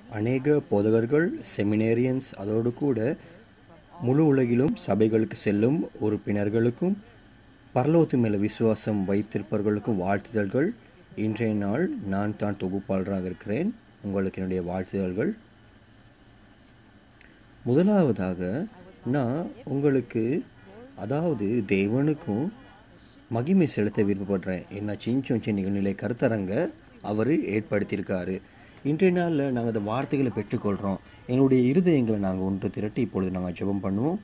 அநேக போதகர்கள் செமினேரியன்ஸ் அதோடு கூட முழு உலகிலும் சபைகளுக்கு செல்லும் உறுப்பினர்களுக்கும் பரலோகத்து மேல விசுவாசம் வைத்திருப்பவர்களுக்கும் வாழ்த்துதல்கள் இன்றைய நாள் நான் தான் தொகுப்பாளராக இருக்கிறேன் உங்களுக்கு என்னுடைய வாழ்த்துதல்கள் முதலாவதாக நான் உங்களுக்கு அதாவது தேவனுக்கும் மகிமை செலுத்த விருப்பப்படுறேன் என்ன சிஞ்சொஞ்சி நிகழ்நிலை கருத்தரங்க அவர் ஏற்படுத்தியிருக்காரு இன்றைய நாளில் நாங்கள் அந்த வார்த்தைகளை பெற்றுக்கொள்கிறோம் எங்களுடைய இருதயங்களை நாங்கள் ஒன்று திரட்டி இப்பொழுது நாங்கள் ஜெபம் பண்ணுவோம்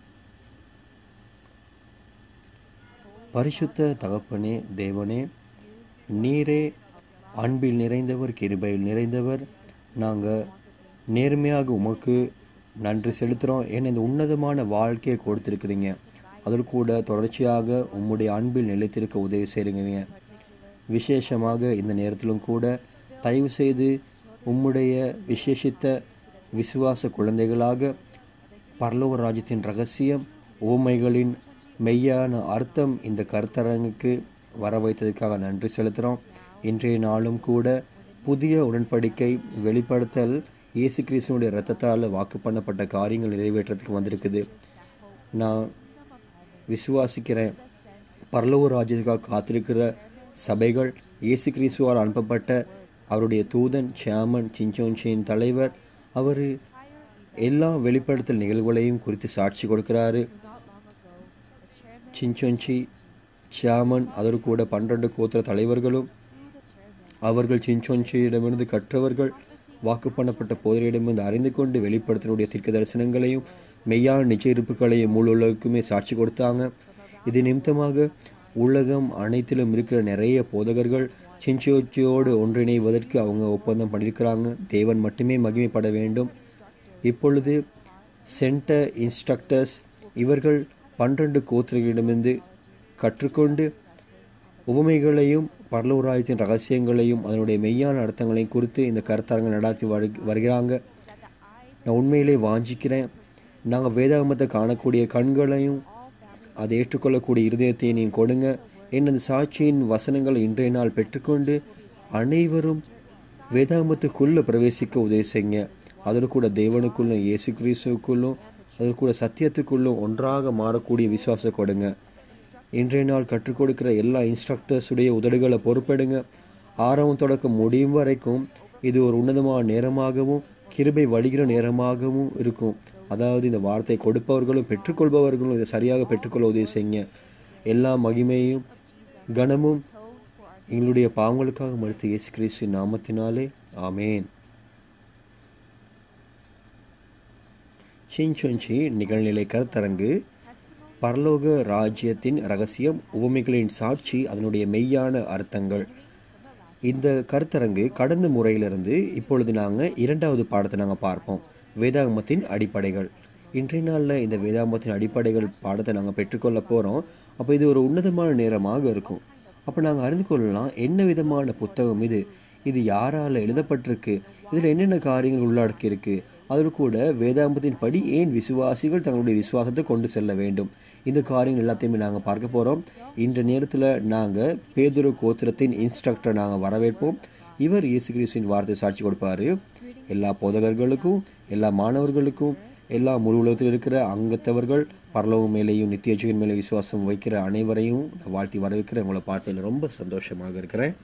பரிசுத்த தகப்பனே தேவனே நீரே அன்பில் நிறைந்தவர் கிருபையில் நிறைந்தவர் நாங்கள் நேர்மையாக உமக்கு நன்றி செலுத்துகிறோம் ஏன்னா இந்த உன்னதமான வாழ்க்கையை கொடுத்துருக்குறீங்க அதில் கூட தொடர்ச்சியாக உம்முடைய அன்பில் நிலைத்திருக்க உதவி செய்கிறீங்க விசேஷமாக இந்த நேரத்திலும் கூட தயவு செய்து உம்முடைய விசேஷித்த விசுவாச குழந்தைகளாக பரலோக ராஜ்யத்தின் ரகசியம் உவமைகளின் மெய்யான அர்த்தம் இந்த கருத்தரங்குக்கு வர வைத்ததுக்காக நன்றி செலுத்துகிறோம் இன்றைய நாளும் கூட புதிய உடன்படிக்கை வெளிப்படுத்தல் இயேசு கிறிஸ்துவனுடைய ரத்தத்தால் வாக்கு பண்ணப்பட்ட காரியங்கள் நிறைவேற்றத்துக்கு வந்திருக்குது நான் விசுவாசிக்கிறேன் பரலோக ராஜ்யத்துக்காக காத்திருக்கிற சபைகள் இயேசு கிறிஸ்துவால் அனுப்பப்பட்ட அவருடைய தூதன் சியாமன் சிஞ்சோன்சியின் தலைவர் அவர் எல்லா வெளிப்படுத்தல் நிகழ்வுகளையும் குறித்து சாட்சி கொடுக்கிறாரு சிஞ்சொஞ்சி சியாமன் அதோடு கூட பன்னிரண்டு கோத்திர தலைவர்களும் அவர்கள் சிஞ்சொஞ்சியிடமிருந்து கற்றவர்கள் வாக்கு பண்ணப்பட்ட போதரிடமிருந்து அறிந்து கொண்டு வெளிப்படுத்தினுடைய தீர்க்க தரிசனங்களையும் மெய்யான நிச்சயிருப்புகளையும் முழு உலகுக்குமே சாட்சி கொடுத்தாங்க இது நிமித்தமாக உலகம் அனைத்திலும் இருக்கிற நிறைய போதகர்கள் சிஞ்சோச்சியோடு ஒன்றிணைவதற்கு அவங்க ஒப்பந்தம் பண்ணியிருக்கிறாங்க தேவன் மட்டுமே மகிமைப்பட வேண்டும் இப்பொழுது சென்டர் இன்ஸ்ட்ரக்டர்ஸ் இவர்கள் பன்னிரண்டு கோத்திரங்களிடமிருந்து கற்றுக்கொண்டு உவமைகளையும் பரலூராயத்தின் ரகசியங்களையும் அதனுடைய மெய்யான அர்த்தங்களையும் குறித்து இந்த கருத்தரங்க நடாத்தி வருகிறாங்க நான் உண்மையிலே வாஞ்சிக்கிறேன் நாங்கள் வேதாகமத்தை காணக்கூடிய கண்களையும் அதை ஏற்றுக்கொள்ளக்கூடிய இருதயத்தையும் நீங்கள் கொடுங்க என்னது சாட்சியின் வசனங்களை இன்றைய நாள் பெற்றுக்கொண்டு அனைவரும் வேதாகமத்துக்குள்ளே பிரவேசிக்க உதவி செய்யுங்க அதோடு கூட தேவனுக்குள்ளும் இயேசு கிறிஸ்துவுக்குள்ளும் அதோடு கூட சத்தியத்துக்குள்ளும் ஒன்றாக மாறக்கூடிய விசுவாசம் கொடுங்க இன்றைய நாள் கற்றுக் கொடுக்கிற எல்லா இன்ஸ்ட்ரக்டர்ஸுடைய உதடுகளை பொறுப்பெடுங்க ஆரம்பம் தொடக்கம் முடியும் வரைக்கும் இது ஒரு உன்னதமான நேரமாகவும் கிருபை வழிகிற நேரமாகவும் இருக்கும் அதாவது இந்த வார்த்தை கொடுப்பவர்களும் பெற்றுக்கொள்பவர்களும் இதை சரியாக பெற்றுக்கொள்ள உதவி செய்யுங்க எல்லா மகிமையும் கனமும் எங்களுடைய பாவங்களுக்காக மறுத்து இயேசு கிறிஸ்து நாமத்தினாலே ஆமேன் சிஞ்சொஞ்சி நிகழ்நிலை கருத்தரங்கு பரலோக ராஜ்யத்தின் ரகசியம் உவமைகளின் சாட்சி அதனுடைய மெய்யான அர்த்தங்கள் இந்த கருத்தரங்கு கடந்த முறையிலிருந்து இப்பொழுது நாங்கள் இரண்டாவது பாடத்தை நாங்கள் பார்ப்போம் வேதாகமத்தின் அடிப்படைகள் இன்றைய நாளில் இந்த வேதாகமத்தின் அடிப்படைகள் பாடத்தை நாங்கள் பெற்றுக்கொள்ள போகிறோம் அப்போ இது ஒரு உன்னதமான நேரமாக இருக்கும் அப்போ நாங்கள் அறிந்து கொள்ளலாம் என்ன விதமான புத்தகம் இது இது யாரால் எழுதப்பட்டிருக்கு இதில் என்னென்ன காரியங்கள் உள்ளடக்கி இருக்கு அதில் கூட வேதாகமத்தின் படி ஏன் விசுவாசிகள் தங்களுடைய விசுவாசத்தை கொண்டு செல்ல வேண்டும் இந்த காரியங்கள் எல்லாத்தையுமே நாங்கள் பார்க்க போகிறோம் இந்த நேரத்தில் நாங்கள் பேதுரு கோத்திரத்தின் இன்ஸ்ட்ரக்டர் நாங்கள் வரவேற்போம் இவர் இயேசு கிறிஸ்துவின் வார்த்தை சாட்சி கொடுப்பாரு எல்லா போதகர்களுக்கும் எல்லா மாணவர்களுக்கும் எல்லா முழு உலகத்தில் இருக்கிற அங்கத்தவர்கள் பரலோகம் மேலேயும் நித்திய ஜீவன் மேலே விசுவாசம் வைக்கிற அனைவரையும் நான் வாழ்த்தி வரவேற்கிற உங்களை பார்த்ததில் ரொம்ப சந்தோஷமாக இருக்கிறேன்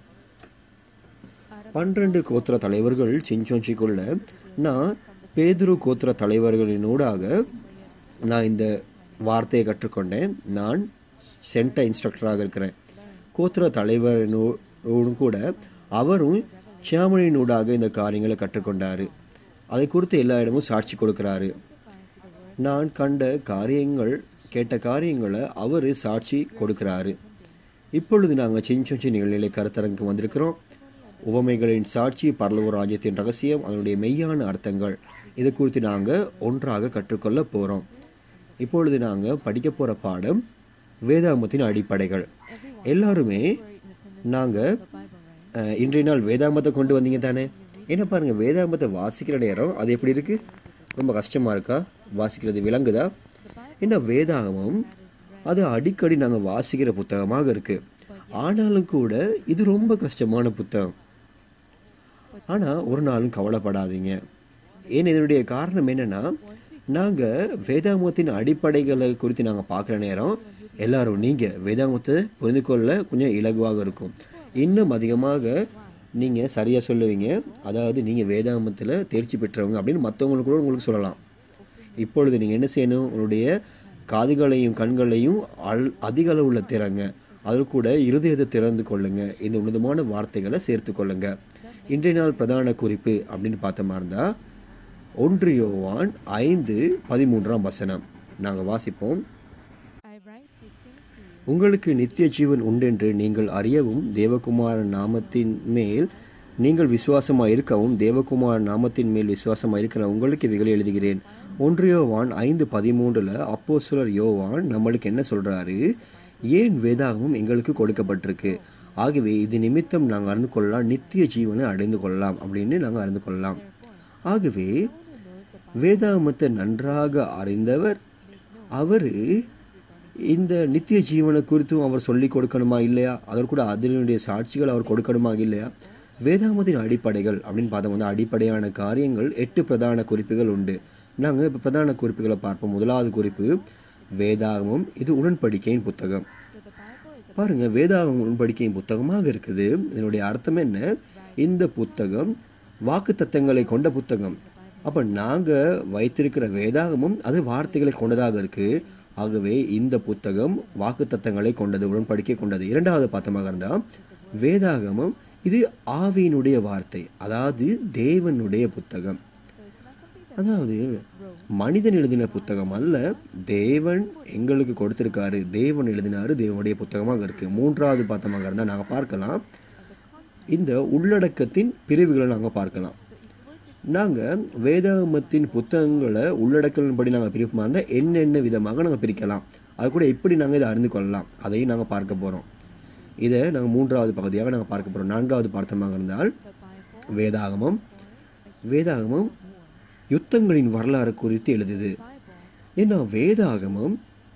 பன்னிரண்டு கோத்திர தலைவர்கள் சிஞ்சொஞ்சிக்குள்ள நான் பேதுரு கோத்திர தலைவர்களினூடாக நான் இந்த வார்த்தையை கற்றுக்கொண்டேன் நான் சென்டர் இன்ஸ்ட்ரக்டராக இருக்கிறேன் கோத்திர தலைவரோடும் கூட அவரும் சியாமணியினூடாக இந்த காரியங்களை கற்றுக்கொண்டாரு அதை குறித்து எல்லா இடமும் சாட்சி கொடுக்கிறாரு நான் கண்ட காரியங்கள் கேட்ட காரியங்களை அவர் சாட்சி கொடுக்கிறாரு இப்பொழுது நாங்கள் சிஞ்சொஞ்சி நிகழ்நிலை கருத்தரங்குக்கு வந்திருக்கிறோம் உவமைகளின் சாட்சி பரலவ ராஜ்யத்தின் ரகசியம் அதனுடைய மெய்யான அர்த்தங்கள் இது குறித்து நாங்கள் ஒன்றாக கற்றுக்கொள்ள போகிறோம் இப்பொழுது நாங்கள் படிக்க போகிற பாடம் வேதாகமத்தின் அடிப்படைகள் எல்லாருமே நாங்கள் இன்றைய நாள் வேதாகமத்தை கொண்டு வந்தீங்க தானே என்ன பாருங்க வேதாகமத்தை வாசிக்கிற நேரம் அது எப்படி இருக்கு ரொம்ப கஷ்டமா இருக்கா வாசிக்கிறது விளங்குதா என்ன வேதாகமம் அது அடிக்கடி நாங்கள் வாசிக்கிற புத்தகமாக இருக்கு ஆனாலும் கூட இது ரொம்ப கஷ்டமான புத்தகம் ஆனா ஒரு நாளும் கவலைப்படாதீங்க ஏன் இதனுடைய காரணம் என்னன்னா நாங்க வேதாகமத்தின் அடிப்படைகளை குறித்து நாங்க பார்க்குற நேரம் எல்லாரும் நீங்க வேதாகமத்தை புரிந்து கொள்ள கொஞ்சம் இலகுவாக இருக்கும் இன்னும் அதிகமாக நீங்க சரியா சொல்லுவீங்க அதாவது நீங்க வேதாகமத்துல தேர்ச்சி பெற்றவங்க அப்படின்னு மற்றவங்களுக்கு கூட உங்களுக்கு சொல்லலாம் இப்பொழுது நீங்க என்ன செய்யணும் உங்களுடைய காதுகளையும் கண்களையும் அல் அதிக அளவுல திறங்க அது கூட இருதயத்தை திறந்து கொள்ளுங்க இந்த உன்னதமான வார்த்தைகளை சேர்த்து கொள்ளுங்க இன்றைய நாள் பிரதான குறிப்பு அப்படின்னு பார்த்தோமா இருந்தா ஒன்று யோவான் ஐந்து பதிமூன்றாம் வசனம் நாங்க வாசிப்போம் I write these things to you உங்களுக்கு நித்திய ஜீவன் உண்டென்று நீங்கள் அறியவும் தேவகுமாரன் நாமத்தின் மேல் நீங்கள் விசுவாசமாக இருக்கவும் தேவகுமாரன் நாமத்தின் மேல் விசுவாசமாக இருக்கிற உங்களுக்கு இவைகளை எழுதுகிறேன் ஒன்று யோவான் ஐந்து பதிமூன்றுல அப்போஸ்தலர் யோவான் நம்மளுக்கு என்ன சொல்றாரு ஏன் வேதாகமும் எங்களுக்கு கொடுக்கப்பட்டிருக்கு ஆகவே இது நிமித்தம் நாங்கள் அறிந்து கொள்ளலாம் நித்திய ஜீவனை அடைந்து கொள்ளலாம் அப்படின்னு நாங்கள் அறிந்து கொள்ளலாம் ஆகவே வேதாகமத்தை நன்றாக அறிந்தவர் அவரு இந்த நித்திய ஜீவனை குறித்தும் அவர் சொல்லிக் கொடுக்கணுமா இல்லையா அவர் கூட அதனுடைய சாட்சிகள் அவர் கொடுக்கணுமா இல்லையா வேதாகமத்தின் அடிப்படைகள் அப்படின்னு பார்த்தோம் வந்து அடிப்படையான காரியங்கள் எட்டு பிரதான குறிப்புகள் உண்டு நாங்க இப்ப பிரதான குறிப்புகளை பார்ப்போம் முதலாவது குறிப்பு வேதாகமம் இது உடன்படிக்கையின் புத்தகம் So the Bible is a பாருங்க வேதாகமம் உடன்படிக்கையின் புத்தகமாக இருக்குது இதனுடைய அர்த்தம் என்ன இந்த புத்தகம் வாக்கு தத்தங்களை கொண்ட புத்தகம் அப்ப நாங்க வைத்திருக்கிற வேதாகமும் அது வார்த்தைகளை கொண்டதாக இருக்கு ஆகவே இந்த புத்தகம் வாக்கு தத்தங்களை கொண்டது உடன்படிக்கை கொண்டது இரண்டாவது பார்த்தமாக இருந்தா வேதாகமம் இது ஆவியினுடைய வார்த்தை அதாவது தேவனுடைய புத்தகம் so it's not something that அதாவது wrote. மனிதன் எழுதின புத்தகம் அல்ல தேவன் எங்களுக்கு கொடுத்திருக்காரு தேவன் எழுதினாரு தேவனுடைய புத்தகமாக இருக்கு மூன்றாவது பார்த்தமாக இருந்தா நாங்க பார்க்கலாம் இந்த உள்ளடக்கத்தின் பிரிவுகளை நாங்க பார்க்கலாம் நாங்க வேதாகமத்தின் புத்தகங்களை உள்ளடக்கங்களின்படி நாங்க பிரிப்போமா இருந்தா என்னென்ன விதமாக நாங்க பிரிக்கலாம் அது கூட எப்படி நாங்க இதை அறிந்து கொள்ளலாம் அதையும் நாங்க பார்க்க போறோம் இதை நாங்க மூன்றாவது பகுதியாக நாங்க பார்க்க போறோம் நான்காவது பார்த்தமாக இருந்தால் The Bible, வேதாகமம் வேதாகமம் யுத்தங்களின் வரலாறு குறித்து எழுதுது Bible, ஏன்னா வேதாகமம்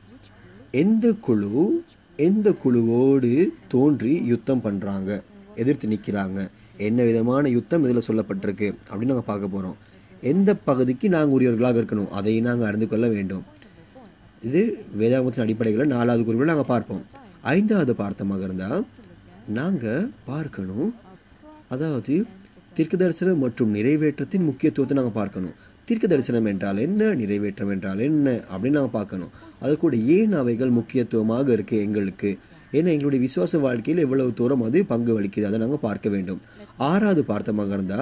எந்த குழு எந்த குழுவோடு தோன்றி யுத்தம் பண்றாங்க எதிர்த்து நிக்கிறாங்க என்ன விதமான யுத்தம் இதுல சொல்லப்பட்டிருக்கு அப்படின்னு நாங்க பார்க்க போறோம் எந்த பகுதிக்கு நாங்க உரியவர்களாக இருக்கணும் அதை நாங்க அறிந்து கொள்ள வேண்டும் இது வேதாகமத்தின் அடிப்படைகளை நாலாவது குறிப்பில் நாங்க பார்ப்போம் ஐந்தாவது பார்த்தமாக இருந்தா நாங்க பார்க்கணும் அதாவது தீர்க்க தரிசனம் மற்றும் நிறைவேற்றத்தின் முக்கியத்துவத்தை நாங்க பார்க்கணும் தீர்க்க தரிசனம் என்றால் என்ன நிறைவேற்றம் என்றால் என்ன அப்படின்னு நாங்க பார்க்கணும் அது கூட ஏன் அவைகள் முக்கியத்துவமாக இருக்கு எங்களுக்கு ஏன்னா எங்களுடைய விசுவாச வாழ்க்கையில் எவ்வளவு தூரம் அது பங்கு வகிக்குது அதை நாங்க பார்க்க வேண்டும் ஆறாவது பார்த்தமாக இருந்தா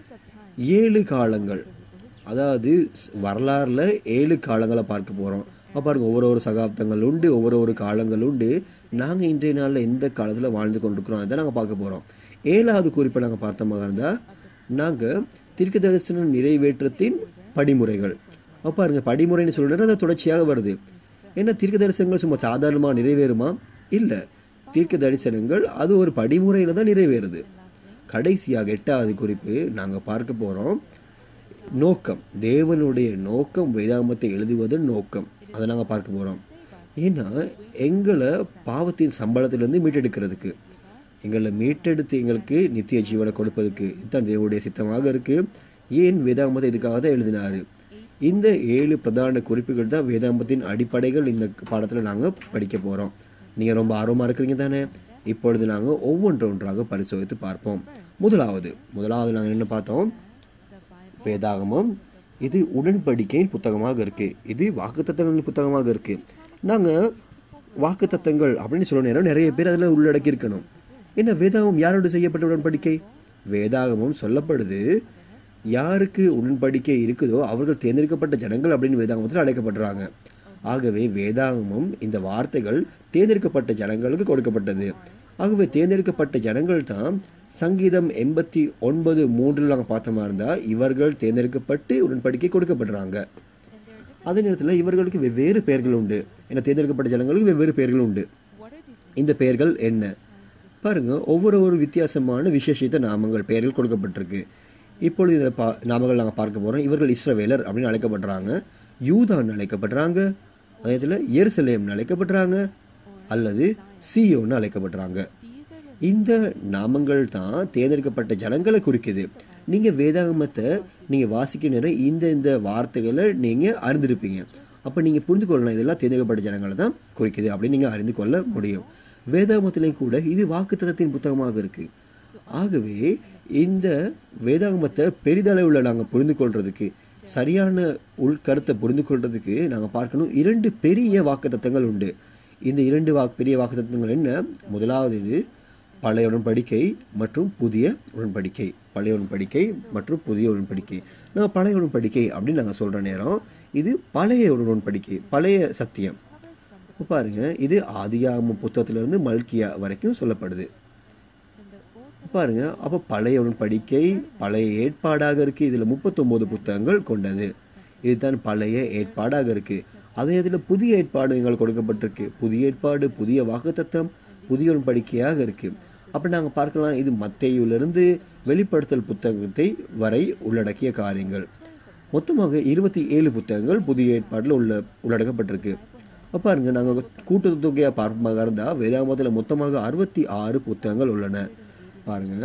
ஏழு காலங்கள் அதாவது ஸ்- வரலாறுல ஏழு காலங்களை பார்க்க போறோம் அப்ப பாருங்க ஒவ்வொரு ஒரு சகாப்தங்கள் உண்டு ஒவ்வொரு ஒரு காலங்கள் உண்டு நாங்க இன்றைய நாள்ல எந்த காலத்துல வாழ்ந்து கொண்டிருக்கிறோம் அதை நாங்க பார்க்க போறோம் ஏழாவது குறிப்பை நாங்க பார்த்தோமாக இருந்தா நாங்க தீர்க்க தரிசனம் நிறைவேற்றத்தின் படிமுறைகள் அப்ப பாருங்க படிமுறைன்னு சொல்றது அது தொடர்ச்சியாக வருது என்ன தீர்க்க தரிசனங்கள் சும்மா சாதாரணமா நிறைவேறுமா இல்ல தீர்க்க தரிசனங்கள் அது ஒரு படிமுறையில தான் நிறைவேறுது கடைசியாக எட்டாவது குறிப்பு நாங்க பார்க்க போறோம் நோக்கம் தேவனுடைய நோக்கம் வேதாகமத்தை எழுதுவதன் நோக்கம் அதை நாங்க பார்க்க போறோம் ஏன்னா எங்களை பாவத்தின் சம்பளத்திலிருந்து மீட்டெடுக்கிறதுக்கு எங்களை மீட்டெடுத்து எங்களுக்கு நித்திய ஜீவனை கொடுப்பதற்கு இதுதான் தேவனுடைய சித்தமாக இருக்கு ஏன் வேதாகமத்தை இதுக்காக தான் எழுதினாரு இந்த ஏழு பிரதான குறிப்புகள் தான் வேதாகமத்தின் அடிப்படைகள் இந்த பாடத்துல நாங்க படிக்க போறோம் நீங்க ரொம்ப ஆர்வமா இருக்கிறீங்க தானே இப்பொழுது நாங்க ஒவ்வொன்று ஒன்றாக பரிசோதித்து பார்ப்போம் முதலாவது முதலாவது நாங்க என்ன பார்த்தோம் the Bible, வேதாகமம் இது உடன்படிக்கையின் புத்தகமாக இருக்கு இது வாக்குத்தத்தங்களின் புத்தகமாக இருக்கு நாங்க வாக்குத்தத்தங்கள் அப்படின்னு சொல்ல நேரம் நிறைய பேர் அதுல உள்ளடக்கி இருக்கணும் என்ன வேதாகமம் யாரோடு செய்யப்பட்ட உடன்படிக்கை வேதாகமம் சொல்லப்படுது யாருக்கு உடன்படிக்கை இருக்குதோ அவர்கள் தேர்ந்தெடுக்கப்பட்ட ஜனங்கள் அப்படின்னு வேதாகமத்தில் அழைக்கப்படுறாங்க ஆகவே வேதாகமம் இந்த வார்த்தைகள் தேர்ந்தெடுக்கப்பட்ட ஜனங்களுக்கு கொடுக்கப்பட்டது ஆகவே தேர்ந்தெடுக்கப்பட்ட ஜனங்கள் தான் சங்கீதம் எண்பத்தி ஒன்பது மூன்றில் நாங்கள் பார்த்தோமா இருந்தா இவர்கள் தேர்ந்தெடுக்கப்பட்டு உடன்படிக்கை கொடுக்கப்படுறாங்க and there are different. அதே நேரத்தில் இவர்களுக்கு வெவ்வேறு பெயர்கள் உண்டு என தேர்ந்தெடுக்கப்பட்ட ஜனங்களுக்கு வெவ்வேறு பெயர்கள் உண்டு What are these? இந்த பெயர்கள் என்ன பாருங்க ஒவ்வொரு ஒரு வித்தியாசமான விசேஷித்த நாமங்கள் பெயர்கள் கொடுக்கப்பட்டிருக்கு இப்பொழுது இந்த பா நாமங்கள் நாங்கள் பார்க்க போறோம் இவர்கள் இஸ்ரவேலர் அப்படின்னு அழைக்கப்படுறாங்க யூதான் அழைக்கப்படுறாங்க அதே நேரத்தில் எருசலேம் அழைக்கப்படுறாங்க அல்லது சியோன்னு அழைக்கப்படுறாங்க These are the இந்த நாமங்கள் தான் தேர்ந்தெடுக்கப்பட்ட ஜனங்களை குறிக்குது நீங்க வேதாகமத்தை நீங்க வாசிக்க நேரம் இந்த இந்த வார்த்தைகளை நீங்க அறிந்திருப்பீங்க அப்ப நீங்க புரிந்து கொள்ளலாம் இதெல்லாம் தேர்ந்தெடுக்கப்பட்ட ஜனங்களை தான் குறிக்குது அப்படின்னு நீங்க அறிந்து கொள்ள முடியும் வேதாகமத்திலையும் கூட இது வாக்குத்தத்தத்தின் புத்தகமாக இருக்கு ஆகவே இந்த வேதாகமத்தை பெரிதளவுல நாங்க புரிந்து கொள்றதுக்கு சரியான உள்கருத்தை புரிந்து கொள்றதுக்கு நாங்க பார்க்கணும் இரண்டு பெரிய வாக்குத்தத்தங்கள் உண்டு இந்த இரண்டு வாக்கு பெரிய வாக்குத்தத்தங்கள் என்ன முதலாவது இது பழைய உடன்படிக்கை மற்றும் புதிய உடன்படிக்கை பழைய உடன்படிக்கை மற்றும் புதிய உடன்படிக்கை நான் பழைய உடன்படிக்கை அப்படின்னு நாங்க சொல்ற நேரம் இது பழைய உடன்படிக்கை பழைய சத்தியம் இப்ப பாருங்க இது ஆதியாகம புத்தகத்திலிருந்து மல்கியா வரைக்கும் சொல்லப்படுது In the Old பாருங்க அப்ப பழைய உடன்படிக்கை பழைய ஏற்பாடாக இருக்கு இதுல 39 புத்தகங்கள் கொண்டது இதுதான் பழைய ஏற்பாடாக இருக்கு அதே இதுல புதிய ஏற்பாடு எங்களுக்கு கொடுக்கப்பட்டிருக்கு புதிய ஏற்பாடு புதிய வாக்குத்தத்தம் புதிய உடன்படிக்கையாக இருக்கு அப்ப நாங்க பார்க்கலாம் இது மத்தேயுவிலிருந்து வெளிப்படுத்தல் புத்தகத்தை வரை உள்ளடக்கிய காரியங்கள் மொத்தமாக இருபத்தி ஏழு புத்தகங்கள் புதிய ஏற்பாடுல உள்ள உள்ளடக்கப்பட்டிருக்கு அப்ப பாருங்க நாங்க கூட்டு தொகையா பார்ப்பதாக இருந்தா வேதாகமத்துல மொத்தமாக அறுபத்தி ஆறு புத்தகங்கள் உள்ளன பாருங்க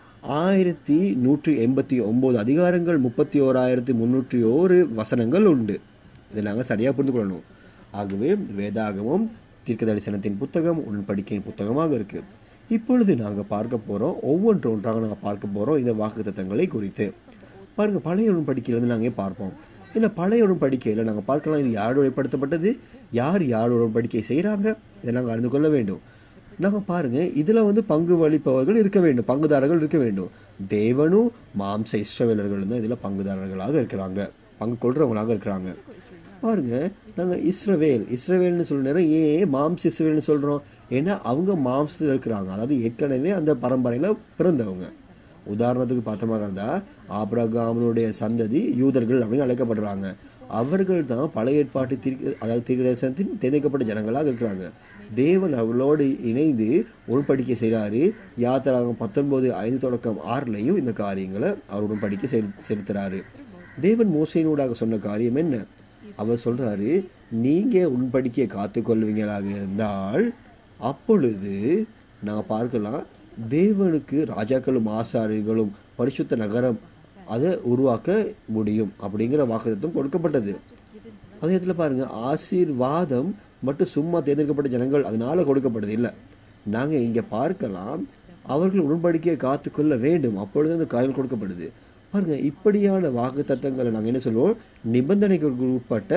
ஆயிரத்தி நூற்றி எண்பத்தி ஒன்பது அதிகாரங்கள் முப்பத்தி ஓராயிரத்தி முன்னூற்றி ஓரு வசனங்கள் உண்டு இதை நாங்க சரியா புரிந்து கொள்ளணும் ஆகவே வேதாகமம் தீர்க்க தரிசனத்தின் புத்தகம் உடன்படிக்கையின் புத்தகமாக இருக்கு இப்பொழுது நாங்க பார்க்க போறோம் ஒவ்வொன்று ஒன்றாக நாங்க பார்க்க போறோம் இந்த வாக்குத்தத்தங்களை குறித்து பாருங்க பழைய உடன்படிக்கையிலிருந்து நாங்க பார்ப்போம் இந்த பழைய உடன்படிக்கையில நாங்க பார்க்கலாம் இது யாரோடு ஏற்படுத்தப்பட்டது யார் யாரோட உடன்படிக்கை செய்றாங்க இதை நாங்க அறிந்து கொள்ள வேண்டும் நாங்க பாருங்க இதுல வந்து பங்கு வலிப்பவர்கள் இருக்க வேண்டும் பங்குதாரர்கள் இருக்க வேண்டும் தேவனும் மாம்ச இஸ்ரவேலர்களும் தான் இதுல பங்குதாரர்களாக இருக்கிறாங்க பங்கு கொள்றவங்களாக இருக்கிறாங்க பாருங்க நாங்க இஸ்ரவேல் இஸ்ரவேல்னு சொல்ற நேரம் ஏன் மாம்ச இஸ்ரவேல்னு சொல்றோம் ஏன்னா அவங்க மாம்சத்தில் இருக்கிறாங்க அதாவது ஏற்கனவே அந்த பரம்பரையில பிறந்தவங்க உதாரணத்துக்கு பார்த்தோமாக இருந்தா ஆபிரகாமனுடைய சந்ததி யூதர்கள் அப்படின்னு அழைக்கப்படுறாங்க அவர்கள் தான் பழைய ஏற்பாட்டு தீர்க்க அதாவது தீர்க்க தரிசனத்தின் தேர்ந்தெடுக்கப்பட்ட ஜனங்களாக இருக்கிறாங்க தேவன் அவர்களோடு இணைந்து உடன்படிக்கை செய்கிறாரு யாத்திராகம் பத்தொன்பது ஐந்து தொடக்கம் ஆறுலையும் இந்த காரியங்களை அவர் உடன்படிக்கை செலு செலுத்துறாரு தேவன் மோசையினூடாக சொன்ன காரியம் என்ன அவர் சொல்றாரு நீங்க உடன்படிக்கையை காத்துக்கொள்வீங்களாக இருந்தால் அப்பொழுது நான் பார்க்கலாம் தேவனுக்கு ராஜாக்களும் ஆசாரியர்களும் பரிசுத்த நகரம் அதை உருவாக்க முடியும் அப்படிங்கிற வாக்குத்தத்தம் கொடுக்கப்பட்டது அதே இடத்துல பாருங்க ஆசீர்வாதம் மட்டும் சும்மா தேர்ந்தெடுக்கப்பட்ட ஜனங்கள் அதனால கொடுக்கப்படுது இல்ல நாங்க இங்க பார்க்கலாம் அவர்கள் உடன்படிக்கையை காத்துக்கொள்ள வேண்டும் அப்பொழுது அந்த காரியம் கொடுக்கப்படுது பாருங்க இப்படியான வாக்கு தத்தங்களை நாங்க என்ன சொல்லுவோம் நிபந்தனைகளுக்கு உட்பட்ட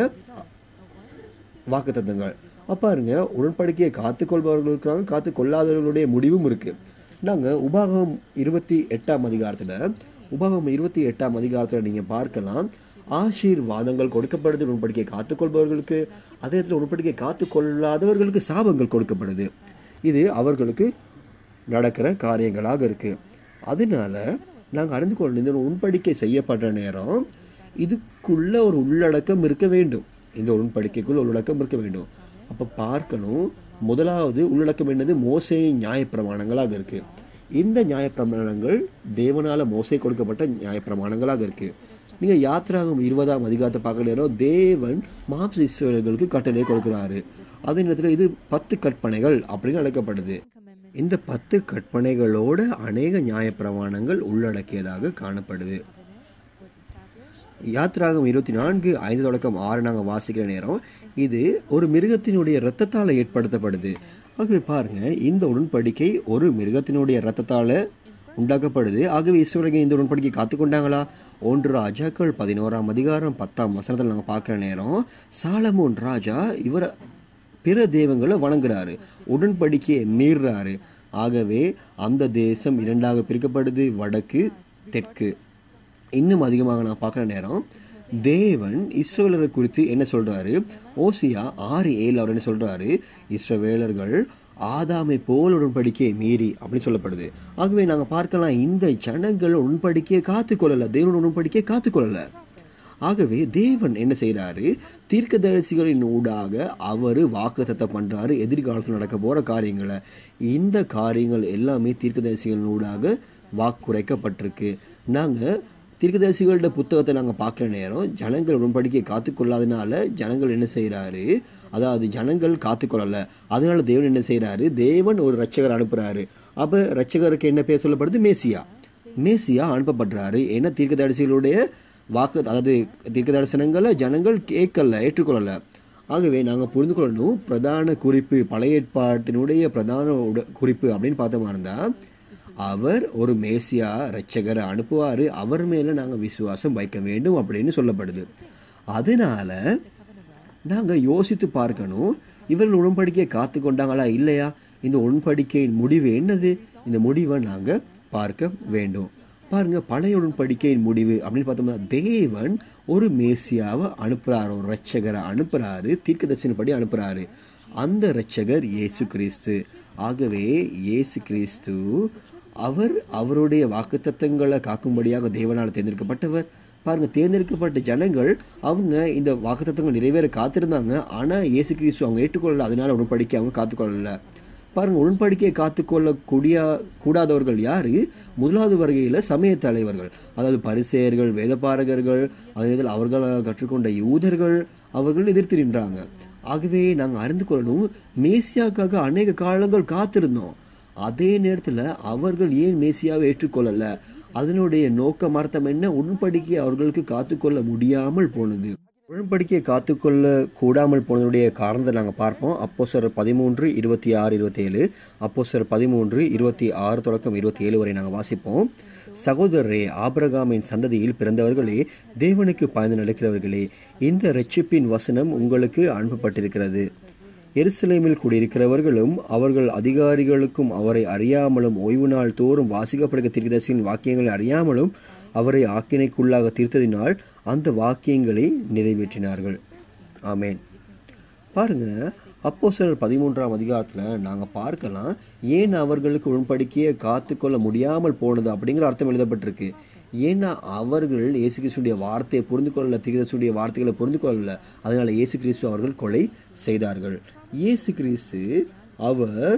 வாக்கு தத்தங்கள் பாருங்க உடன்படிக்கையை காத்துக்கொள்பவர்கள் இருக்கிறாங்க காத்து கொள்ளாதவர்களுடைய முடிவும் இருக்கு நாங்க உபாகம் இருபத்தி எட்டாம் அதிகாரத்துல உபாகம் இருபத்தி எட்டாம் அதிகாரத்துல நீங்க பார்க்கலாம் ஆசீர்வாதங்கள் கொடுக்கப்படுது உடன்படிக்கை காத்துக்கொள்பவர்களுக்கு அதே இடத்துல உடன்படிக்கை காத்துக்கொள்ளாதவர்களுக்கு சாபங்கள் கொடுக்கப்படுது இது அவர்களுக்கு நடக்கிற காரியங்களாக இருக்கு அதனால நாங்க அறிந்து கொள்ள இந்த உடன்படிக்கை செய்யப்படுற நேரம் இதுக்குள்ள ஒரு உள்ளடக்கம் இருக்க வேண்டும் இந்த உடன்படிக்கைக்குள்ள உள்ளடக்கம் இருக்க வேண்டும் அப்ப பார்க்கணும் முதலாவது உள்ளடக்கம் என்னது மோசே நியாயப்பிரமாணங்களாக இருக்கு இந்த நியாயப்பிரமாணங்கள் தேவனால மோசே கொடுக்கப்பட்ட நியாயப்பிரமாணங்களாக இருக்கு நீங்க யாத்திராகம் இருபதாம் அதிகாரத்தை பார்க்க நேரம் தேவன் மாம்ச இஸ்ரவேலர்களுக்கு கட்டளை கொடுக்கிறாரு அதே நேரத்துல இது பத்து கற்பனைகள் அப்படின்னு அழைக்கப்படுது commandment இந்த பத்து கற்பனைகளோட அநேக நியாயப்பிரமாணங்கள் உள்ளடக்கியதாக காணப்படுது was established யாத்திராகம் இருபத்தி நான்கு ஐந்து தொடக்கம் ஆறு நாங்க வாசிக்கிற நேரம் இது ஒரு மிருகத்தினுடைய இரத்தத்தால ஏற்படுத்தப்படுது ஆகவே பாருங்க இந்த உடன்படிக்கை ஒரு மிருகத்தினுடைய இரத்தத்தால உண்டாக்கப்படுது ஆகவே இஸ்ரவேலர்கள் இந்த உடன்படிக்கை காத்துக்கொண்டாங்களா ஒன்று ராஜாக்கள் பதினோராம் அதிகாரம் பத்தாம் வசனத்துல நாங்க பார்க்கிற நேரம் சாலமோன் ராஜா இவர பிற தெய்வங்களை வணங்குறாரு உடன்படிக்கையை மீறுறாரு ஆகவே அந்த தேசம் இரண்டாக பிரிக்கப்படுது வடக்கு தெற்கு இன்னும் அதிகமாக நான் பார்க்குற நேரம் தேவன் இஸ்ரவேலரை குறித்து என்ன சொல்றாரு ஓசியா ஆறு ஏழு அவர் என்ன சொல்றாரு இஸ்ரவேலர்கள் ஆதாமை போல் உடன்படிக்கையை மீறி அப்படின்னு சொல்லப்படுது ஆகவே நாங்க பார்க்கலாம் இந்த ஜனங்கள் உடன்படிக்கையை காத்துக்கொள்ளல தேவனோட உடன்படிக்கையை காத்துக்கொள்ளல ஆகவே தேவன் என்ன செய்றாரு தீர்க்கதரிசிகளின் ஊடாக அவரு வாக்குத்தத்தம் பண்றாரு எதிர்காலத்தில் நடக்க போற காரியங்களை இந்த காரியங்கள் எல்லாமே தீர்க்கதரிசிகளின் ஊடாக வாக்குரைக்கப்பட்டிருக்கு நாங்க தீர்க்கதரிசிகளோட புத்தகத்தை நாங்க பார்க்குற நேரம் ஜனங்கள் உடன்படிக்கையை காத்துக்கொள்ளாதனால ஜனங்கள் என்ன செய்றாரு அதாவது ஜனங்கள் காத்துக்கொள்ளல அதனால தேவன் என்ன செய்றாரு தேவன் ஒரு ரட்சகர் அனுப்புறாரு அப்ப ரட்சகருக்கு என்ன பேர் சொல்லப்படுது மேசியா மேசியா அனுப்பப்படுறாரு ஏன்னா தீர்க்கதரிசிகளுடைய வாக்கு அதாவது தீர்க்க தரிசனங்களை ஜனங்கள் கேட்கல ஏற்றுக்கொள்ளல ஆகவே நாங்க புரிந்து கொள்ளணும் பிரதான குறிப்பு பழைய ஏற்பாட்டினுடைய பிரதான உட- குறிப்பு அப்படின்னு பார்த்தோமா இருந்தா அவர் ஒரு மேசியா ரட்சகரை அனுப்புவாரு அவர் மேல நாங்க விசுவாசம் வைக்க வேண்டும் அப்படின்னு சொல்லப்படுது அதனால நாங்க யோசித்து பார்க்கணும் இவர்கள் உடன்படிக்கையை காத்து கொண்டாங்களா இல்லையா இந்த உடன்படிக்கையின் முடிவு என்னது இந்த முடிவை நாங்க பார்க்க வேண்டும் பாருங்க பழைய உடன்படிக்கையின் முடிவு அப்படின்னு பார்த்தோம்னா தேவன் ஒரு மேசியாவை அனுப்புறாரு ஒரு ரட்சகரை அனுப்புறாரு தீர்க்கதரிசனப்படி அனுப்புறாரு அந்த ரட்சகர் இயேசு கிறிஸ்து ஆகவே இயேசு கிறிஸ்து அவர் அவருடைய வாக்குத்தத்தங்களை காக்கும்படியாக தேவனால் தேர்ந்தெடுக்கப்பட்டவர் பாருங்க தேர்ந்தெடுக்கப்பட்ட ஜனங்கள் அவங்க இந்த வாக்குத்தத்தங்கள் நிறைவேற காத்திருந்தாங்க ஆனா இயேசு கிறிஸ்து அவங்க ஏற்றுக்கொள்ளல அதனால உடன்படிக்கை அவங்க காத்துக்கொள்ளல பாருங்க உடன்படிக்கையை காத்துக்கொள்ள கூடிய கூடாதவர்கள் யாரு முதலாவது வருகையில சமய தலைவர்கள் அதாவது பரிசேயர்கள் வேதபாரகர்கள் அதே நேரத்தில் அவர்கள் கற்றுக்கொண்ட யூதர்கள் அவர்கள் எதிர்த்து நின்றாங்க ஆகவே நாங்க அறிந்து கொள்ளணும் மேசியாக்காக அநேக காலங்கள் காத்திருந்தோம் அதே நேரத்துல அவர்கள் ஏன் மேசியாவை ஏற்றுக்கொள்ளல அதனுடைய நோக்கம் அர்த்தம் என்ன உடன்படிக்கை அவர்களுக்கு காத்துக்கொள்ள முடியாமல் போனது உடன்படிக்கையை காத்துக்கொள்ள கூடாமல் போனதுடைய காரணத்தை நாங்க பார்ப்போம் அப்போ சார் பதிமூன்று இருபத்தி ஆறு இருபத்தி ஏழு அப்போ சார் பதிமூன்று இருபத்தி ஆறு தொடக்கம் இருபத்தி ஏழு வரை நாங்க வாசிப்போம் சகோதரரே ஆபிரகாமின் சந்ததியில் பிறந்தவர்களே தேவனுக்கு பயந்து நடக்கிறவர்களே இந்த ரட்சிப்பின் வசனம் உங்களுக்கு அனுப்பப்பட்டிருக்கிறது எருசலேமில் குடியிருக்கிறவர்களும் அவர்கள் அதிகாரிகளுக்கும் அவரை அறியாமலும் ஓய்வு நாள் தோறும் வாசிக்கப்படுகிற தீர்க்கதரிசியின் வாக்கியங்களை அறியாமலும் அவரை ஆக்கினைக்குள்ளாக தீர்த்ததினால் அந்த வாக்கியங்களை நிறைவேற்றினார்கள் ஆமென் பாருங்க அப்போ சிலர் பதிமூன்றாம் அதிகாரத்துல நாங்க பார்க்கலாம் ஏன் அவர்களுக்கு உடன்படிக்கையை காத்துக்கொள்ள முடியாமல் போனது அப்படிங்கிற அர்த்தம் எழுதப்பட்டிருக்கு ஏன்னா அவர்கள் இயேசு கிறிஸ்துடைய வார்த்தையை புரிந்து கொள்ளல தீர்க்கதரிசியுடைய வார்த்தைகளை புரிந்து கொள்ளல அதனால இயேசு கிறிஸ்து அவர்கள் கொலை செய்தார்கள் இயேசு கிறிஸ்து அவர்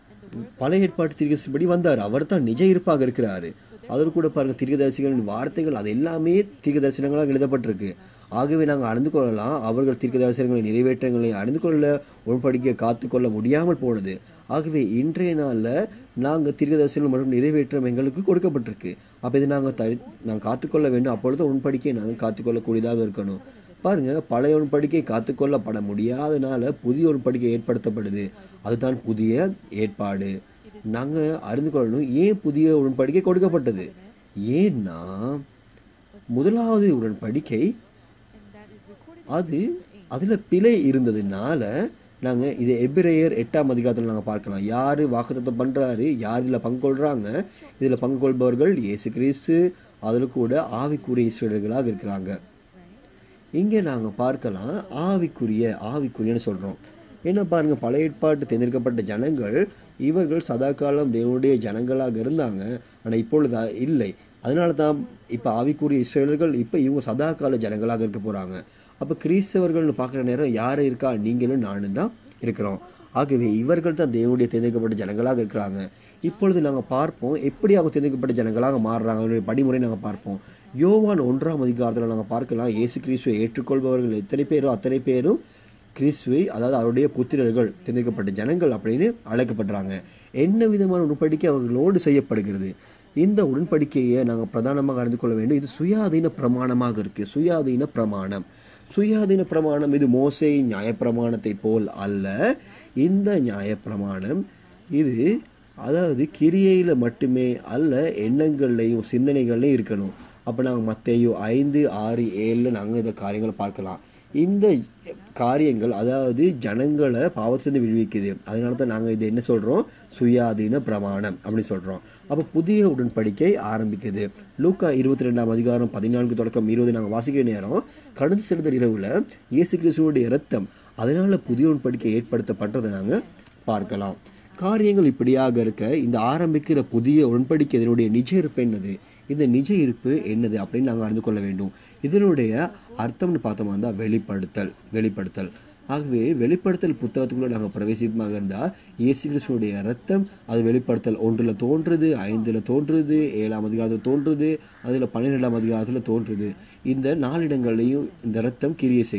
பழைய ஏற்பாட்டு தீர்க்கதரிசிபடி வந்தார் அவர் தான் நிஜ இருப்பாக இருக்கிறாரு அதோடு கூட பாருங்க தீர்க்கதரிசிகளின் வார்த்தைகள் அது எல்லாமே தீர்க்க தரிசனங்களாக எழுதப்பட்டிருக்கு ஆகவே நாங்கள் அறிந்து கொள்ளலாம் அவர்கள் தீர்க்க தரிசனங்களை நிறைவேற்றங்களை அறிந்து கொள்ள உடன்படிக்கையை காத்துக்கொள்ள முடியாமல் போனது ஆகவே இன்றைய நாள்ல நாங்க தீர்க்க தரிசனம் மற்றும் நிறைவேற்றம் எங்களுக்கு கொடுக்கப்பட்டிருக்கு அப்ப இதை நாங்க தரி நாங்கள் காத்துக்கொள்ள வேண்டும் அப்பொழுது உடன்படிக்கையை நாங்கள் காத்துக்கொள்ளக்கூடியதாக இருக்கணும் பாருங்க பழைய உடன்படிக்கை காத்துக்கொள்ளப்பட முடியாதனால புதிய உடன்படிக்கை ஏற்படுத்தப்படுது அதுதான் புதிய ஏற்பாடு நாங்க அறிந்து கொள்ளணும் ஏன் புதிய உடன்படிக்கை கொடுக்கப்பட்டது ஏன்னா முதலாவது உடன்படிக்கை அது அதுல பிழை இருந்ததுனால நாங்க இது எபிரேயர் எட்டாம் அதிகாரத்துல நாங்க பார்க்கலாம் யாரு வாக்குத்தத்தம் பண்றாரு யார் இதுல பங்கு கொள்றாங்க இதுல பங்கு கொள்பவர்கள் இயேசு கிறிஸ்து அதுல கூட ஆவிக்குரிய இஸ்ரேலர்களாக இருக்கிறாங்க இங்க நாங்க பார்க்கலாம் ஆவிக்குரிய ஆவிக்குரியன்னு சொல்றோம் என்ன பாருங்க பழைய ஏற்பாட்டு தேர்ந்தெடுக்கப்பட்ட ஜனங்கள் இவர்கள் சதா காலம் தேவனுடைய ஜனங்களாக இருந்தாங்க ஆனா இப்பொழுது அ- இல்லை அதனால தான் இப்ப ஆவிக்குரிய இஸ்ரேலர்கள் இப்ப இவங்க சதா கால ஜனங்களாக இருக்க போறாங்க அப்ப கிறிஸ்தவர்கள்னு பார்க்குற நேரம் யாரு இருக்கா நீங்களும் நானும் தான் இருக்கிறோம் ஆகவே இவர்கள் தான் தேவனுடைய தேர்ந்தெடுக்கப்பட்ட ஜனங்களாக இருக்கிறாங்க இப்பொழுது நாங்க பார்ப்போம் எப்படி அவங்க தேர்ந்தெடுக்கப்பட்ட ஜனங்களாக மாறுறாங்க அவருடைய படிமுறை நாங்க பார்ப்போம் யோவான் ஒன்றாம் அதிகாரத்துல நாங்க பார்க்கலாம் இயேசு கிறிஸ்துவை ஏற்றுக்கொள்பவர்கள் எத்தனை பேரோ அத்தனை பேரும் கிறிஸ்துவை அதாவது அவருடைய புத்திரர்கள் தேர்ந்தெடுக்கப்பட்ட ஜனங்கள் அப்படின்னு அழைக்கப்படுறாங்க என்ன விதமான உடன்படிக்கை அவர்களோடு செய்யப்படுகிறது இந்த உடன்படிக்கையை நாங்க பிரதானமாக அறிந்து கொள்ள வேண்டும் இது சுயாதீன பிரமாணமாக இருக்கு சுயாதீன பிரமாணம் சுயாதீன பிரமாணம் இது மோசே நியாயப்பிரமாணத்தை போல் அல்ல இந்த நியாயப்பிரமாணம் இது அதாவது கிரியையில மட்டுமே அல்ல எண்ணங்கள்லையும் சிந்தனைகள்லையும் இருக்கணும் அப்ப நாங்க மத்தேயு ஐந்து ஆறு ஏழுல நாங்க இந்த காரியங்களை பார்க்கலாம் இந்த காரியங்கள் அதாவது ஜனங்களை பாவத்திலிருந்து விடுவிக்குது அதனால தான் நாங்க இது என்ன சொல்றோம் சுயாதீன பிரமாணம் அப்படி சொல்றோம் அப்ப புதிய உடன்படிக்கை ஆரம்பிக்குது லூக்கா இருபத்தி ரெண்டாம் அதிகாரம் பதினான்கு தொடக்கம் இருபது நாங்க வாசிக்கிற நேரம் கடந்து செலுத்தல் இரவுல இயேசு கிறிஸ்துவோடைய இரத்தம் அதனால புதிய உடன்படிக்கை ஏற்படுத்தப்பட்டதை நாங்க பார்க்கலாம் காரியங்கள் இப்படியாக இருக்க இந்த ஆரம்பிக்கிற புதிய உடன்படிக்கை இதனுடைய நிஜ இருப்பு என்னது இந்த நிஜ இருப்பு என்னது அப்படின்னு நாங்க அறிந்து கொள்ள வேண்டும் இதனுடைய அர்த்தம்னு பார்த்தோமா இருந்தா வெளிப்படுத்தல் வெளிப்படுத்தல் ஆகவே வெளிப்படுத்தல் புத்தகத்துக்குள்ள நாங்க பிரவேசிப்பமாக இருந்தா இயேசு கிறிஸ்துவோடைய ரத்தம் அது வெளிப்படுத்தல் ஒன்றுல தோன்றுது ஐந்துல தோன்றுது ஏழாம் அதிகாரத்துல தோன்றுது அதுல பன்னிரெண்டாம் அதிகாரத்துல தோன்றுது இந்த நாலிடங்களையும் இந்த ரத்தம் கிரியை செய்யுது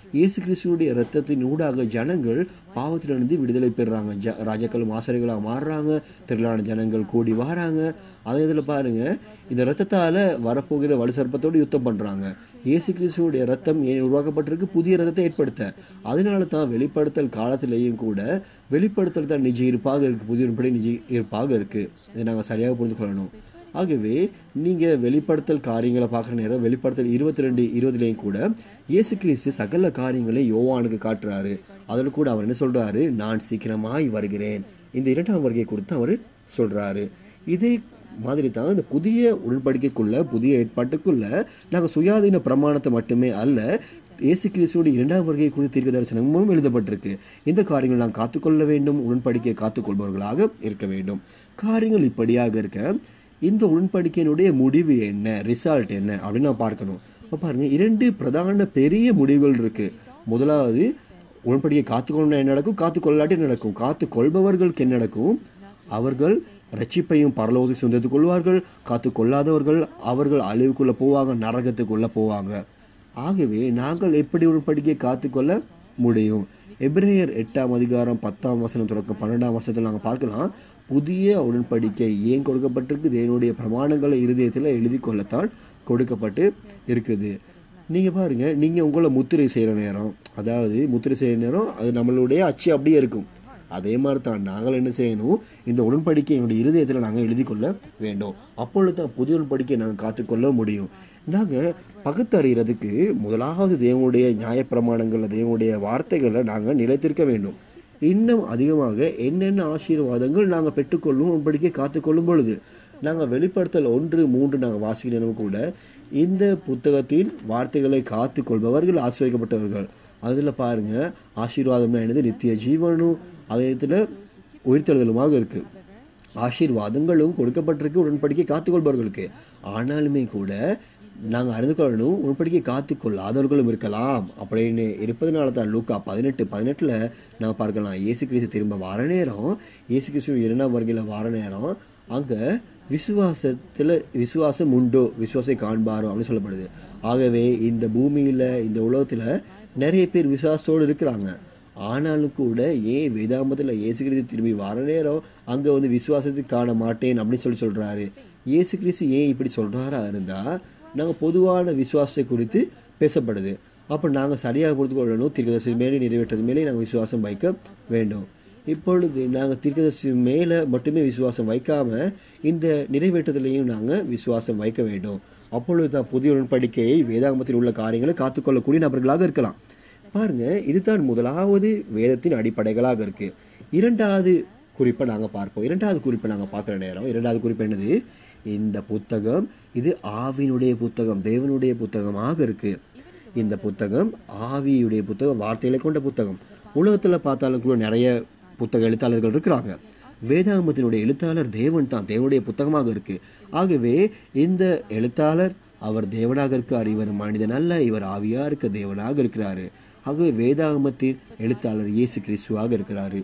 இயேசு கிறிஸ்துவுடைய இரத்தத்தின் ஊடாக ஜனங்கள் பாவத்திலிருந்து விடுதலை பெறுறாங்க ஜ ராஜாக்களும் ஆசிரியர்களாக மாறுறாங்க திரளான ஜனங்கள் கூடி வராங்க அதே இதில் பாருங்க இந்த இரத்தத்தால வரப்போகிற வலு சர்ப்பத்தோடு யுத்தம் பண்றாங்க இயேசு கிறிஸ்துவுடைய ரத்தம் ஏன் உருவாக்கப்பட்டிருக்கு புதிய ரத்தத்தை ஏற்படுத்த அதனால தான் வெளிப்படுத்தல் காலத்திலேயும் கூட வெளிப்படுத்தல் தான் நிஜ இருப்பாக இருக்கு புதிய உருப்படி நிஜ இருப்பாக இருக்கு இதை நாங்கள் சரியாக புரிந்து கொள்ளணும் ஆகவே நீங்க வெளிப்படுத்தல் காரியங்களை பார்க்குற நேரம் வெளிப்படுத்தல் இருபத்தி ரெண்டு இருபதுலேயும் கூட இயேசு கிறிஸ்து சகல காரியங்களை யோவானுக்கு காட்டுறாரு அதில் கூட அவர் என்ன சொல்றாரு நான் சீக்கிரமாய் வருகிறேன் இந்த இரண்டாம் வருகை கொடுத்து அவர் சொல்றாரு இதே மாதிரி தான் இந்த புதிய உடன்படிக்கைக்குள்ள புதிய ஏற்பாட்டுக்குள்ள நாங்கள் சுயாதீன பிரமாணத்தை மட்டுமே அல்ல இயேசு கிறிஸ்துவோட இரண்டாம் வருகை குறித்து தீர்க்க தரிசனமும் எழுதப்பட்டிருக்கு இந்த காரியங்கள் நாம் காத்துக்கொள்ள வேண்டும் உடன்படிக்கையை காத்துக்கொள்பவர்களாக இருக்க வேண்டும் காரியங்கள் இப்படியாக இருக்க இந்த உடன்படிக்கையினுடைய முடிவு என்ன ரிசல்ட் என்ன அப்படின்னு நான் பார்க்கணும் இப்ப பாருங்க இரண்டு பிரதான பெரிய முடிவுகள் இருக்கு முதலாவது உடன்படிக்கை காத்துக்கொள்ள என்ன நடக்கும் காத்துக்கொள்ளாட்டி என்ன நடக்கும் காத்து கொள்பவர்களுக்கு என்ன நடக்கும் அவர்கள் ரட்சிப்பையும் பரலோகத்தை சொந்தத்துக் கொள்வார்கள் காத்து கொள்ளாதவர்கள் அவர்கள் அழிவுக்குள்ள போவாங்க நரகத்துக்குள்ள போவாங்க ஆகவே நாங்கள் எப்படி உடன்படிக்கையை காத்துக்கொள்ள முடியும் எபிரேயர் எட்டாம் அதிகாரம் பத்தாம் வசனம் தொடக்கம் பன்னெண்டாம் வசனத்தில் நாங்கள் பார்க்கலாம் புதிய உடன்படிக்கை ஏன் கொடுக்கப்பட்டிருக்கு தேவனுடைய பிரமாணங்களை இருதயத்தில் எழுதி கொள்ளத்தான் கொடுக்கப்பட்டு இருக்குது நீங்க பாருங்க நீங்க உங்களை முத்திரை செய்யற நேரம் அதாவது முத்திரை செய்யற நேரம் அது நம்மளுடைய அச்சு அப்படியே இருக்கும் அதே மாதிரி தான் நாங்கள் என்ன செய்யணும் இந்த உடன்படிக்கை என்னுடைய இருதயத்தில் நாங்கள் எழுதி கொள்ள வேண்டும் அப்பொழுது தான் புதிய உடன்படிக்கையை நாங்கள் காத்துக்கொள்ள முடியும் நாங்கள் பகுத்தறிகிறதுக்கு முதலாவது தேவனுடைய நியாயப்பிரமாணங்கள் தேவனுடைய வார்த்தைகளை நாங்கள் நிலைத்திருக்க வேண்டும் இன்னும் அதிகமாக என்னென்ன ஆசீர்வாதங்கள் நாங்கள் பெற்றுக்கொள்ளும் உடன்படிக்கை காத்துக்கொள்ளும் பொழுது நாங்கள் வெளிப்படுத்தல் ஒன்று மூன்று நாங்கள் வாசிக்கிறோம் கூட இந்த புத்தகத்தில் வார்த்தைகளை காத்து கொள்பவர்கள் ஆசிரியப்பட்டவர்கள் அதுல பாருங்க ஆசீர்வாதம்னா என்னது நித்திய ஜீவனும் அதே இடத்துல உயிர்த்தெழுதலுமாக இருக்கு ஆசீர்வாதங்களும் கொடுக்கப்பட்டிருக்கு உடன்படிக்கை காத்துக்கொள்பவர்களுக்கு ஆனாலுமே கூட நாங்கள் அறிந்து கொள்ளணும் உடன்படிக்கை காத்துக்கொள்ளாதவர்களும் இருக்கலாம் அப்படின்னு இருப்பதனால தான் லூக்கா பதினெட்டு பதினெட்டுல நம்ம பார்க்கலாம் இயேசு கிறிஸ்து திரும்ப வர நேரம் இயேசு கிறிஸ்து இரண்டாம் வருகையில் வர நேரம் அங்க விசுவாசத்துல விசுவாசம் உண்டோ விசுவாசை காண்பாரோ அப்படின்னு சொல்லப்படுது ஆகவே இந்த பூமியில இந்த உலகத்துல நிறைய பேர் விசுவாசத்தோடு இருக்கிறாங்க ஆனாலும் கூட ஏன் வேதாமத்துல இயேசு கிறிஸ்து திரும்பி வர நேரம் அங்க வந்து விசுவாசத்துக்கு காண மாட்டேன் அப்படின்னு சொல்லி சொல்றாரு இயேசு கிறிஸ்து ஏன் இப்படி சொல்றாரா இருந்தா நாங்க பொதுவான விசுவாசத்தை குறித்து பேசப்படுது அப்ப நாங்க சரியாக புரிந்து கொள்ளணும் தீர்க்கதரிசி மேலே நிறைவேற்றது மேலே நாங்க விசுவாசம் வைக்க வேண்டும் இப்பொழுது நாங்க தீர்க்கதரிசி மேல மட்டுமே விசுவாசம் வைக்காம இந்த நிறைவேற்றுதலையும் நாங்க விசுவாசம் வைக்க வேண்டும் அப்பொழுது தான் புதிய உடன்படிக்கையை வேதாகமத்தில் உள்ள காரியங்களை காத்துக்கொள்ளக்கூடிய நபர்களாக இருக்கலாம் பாருங்க இதுதான் முதலாவது வேதத்தின் அடிப்படைகளாக இருக்கு இரண்டாவது குறிப்பை நாங்க பார்ப்போம் இரண்டாவது குறிப்பை நாங்க பார்க்குற நேரம் இரண்டாவது குறிப்பு என்னது இந்த புத்தகம் இது ஆவினுடைய புத்தகம் தேவனுடைய புத்தகமாக இருக்கு இந்த புத்தகம் ஆவியுடைய புத்தகம் வார்த்தைகளை கொண்ட புத்தகம் உலகத்துல பார்த்தாலும் கூட நிறைய புத்தக எழுத்தாளர்கள் இருக்கிறாங்க வேதாகமத்தினுடைய எழுத்தாளர் தேவன் தான் தேவனுடைய புத்தகமாக இருக்கு ஆகவே இந்த எழுத்தாளர் அவர் தேவனாக இருக்கார் இவர் மனிதன் அல்ல இவர் ஆவியா இருக்க தேவனாக இருக்கிறாரு ஆகவே வேதாகமத்தின் எழுத்தாளர் இயேசு கிறிஸ்துவாக இருக்கிறாரு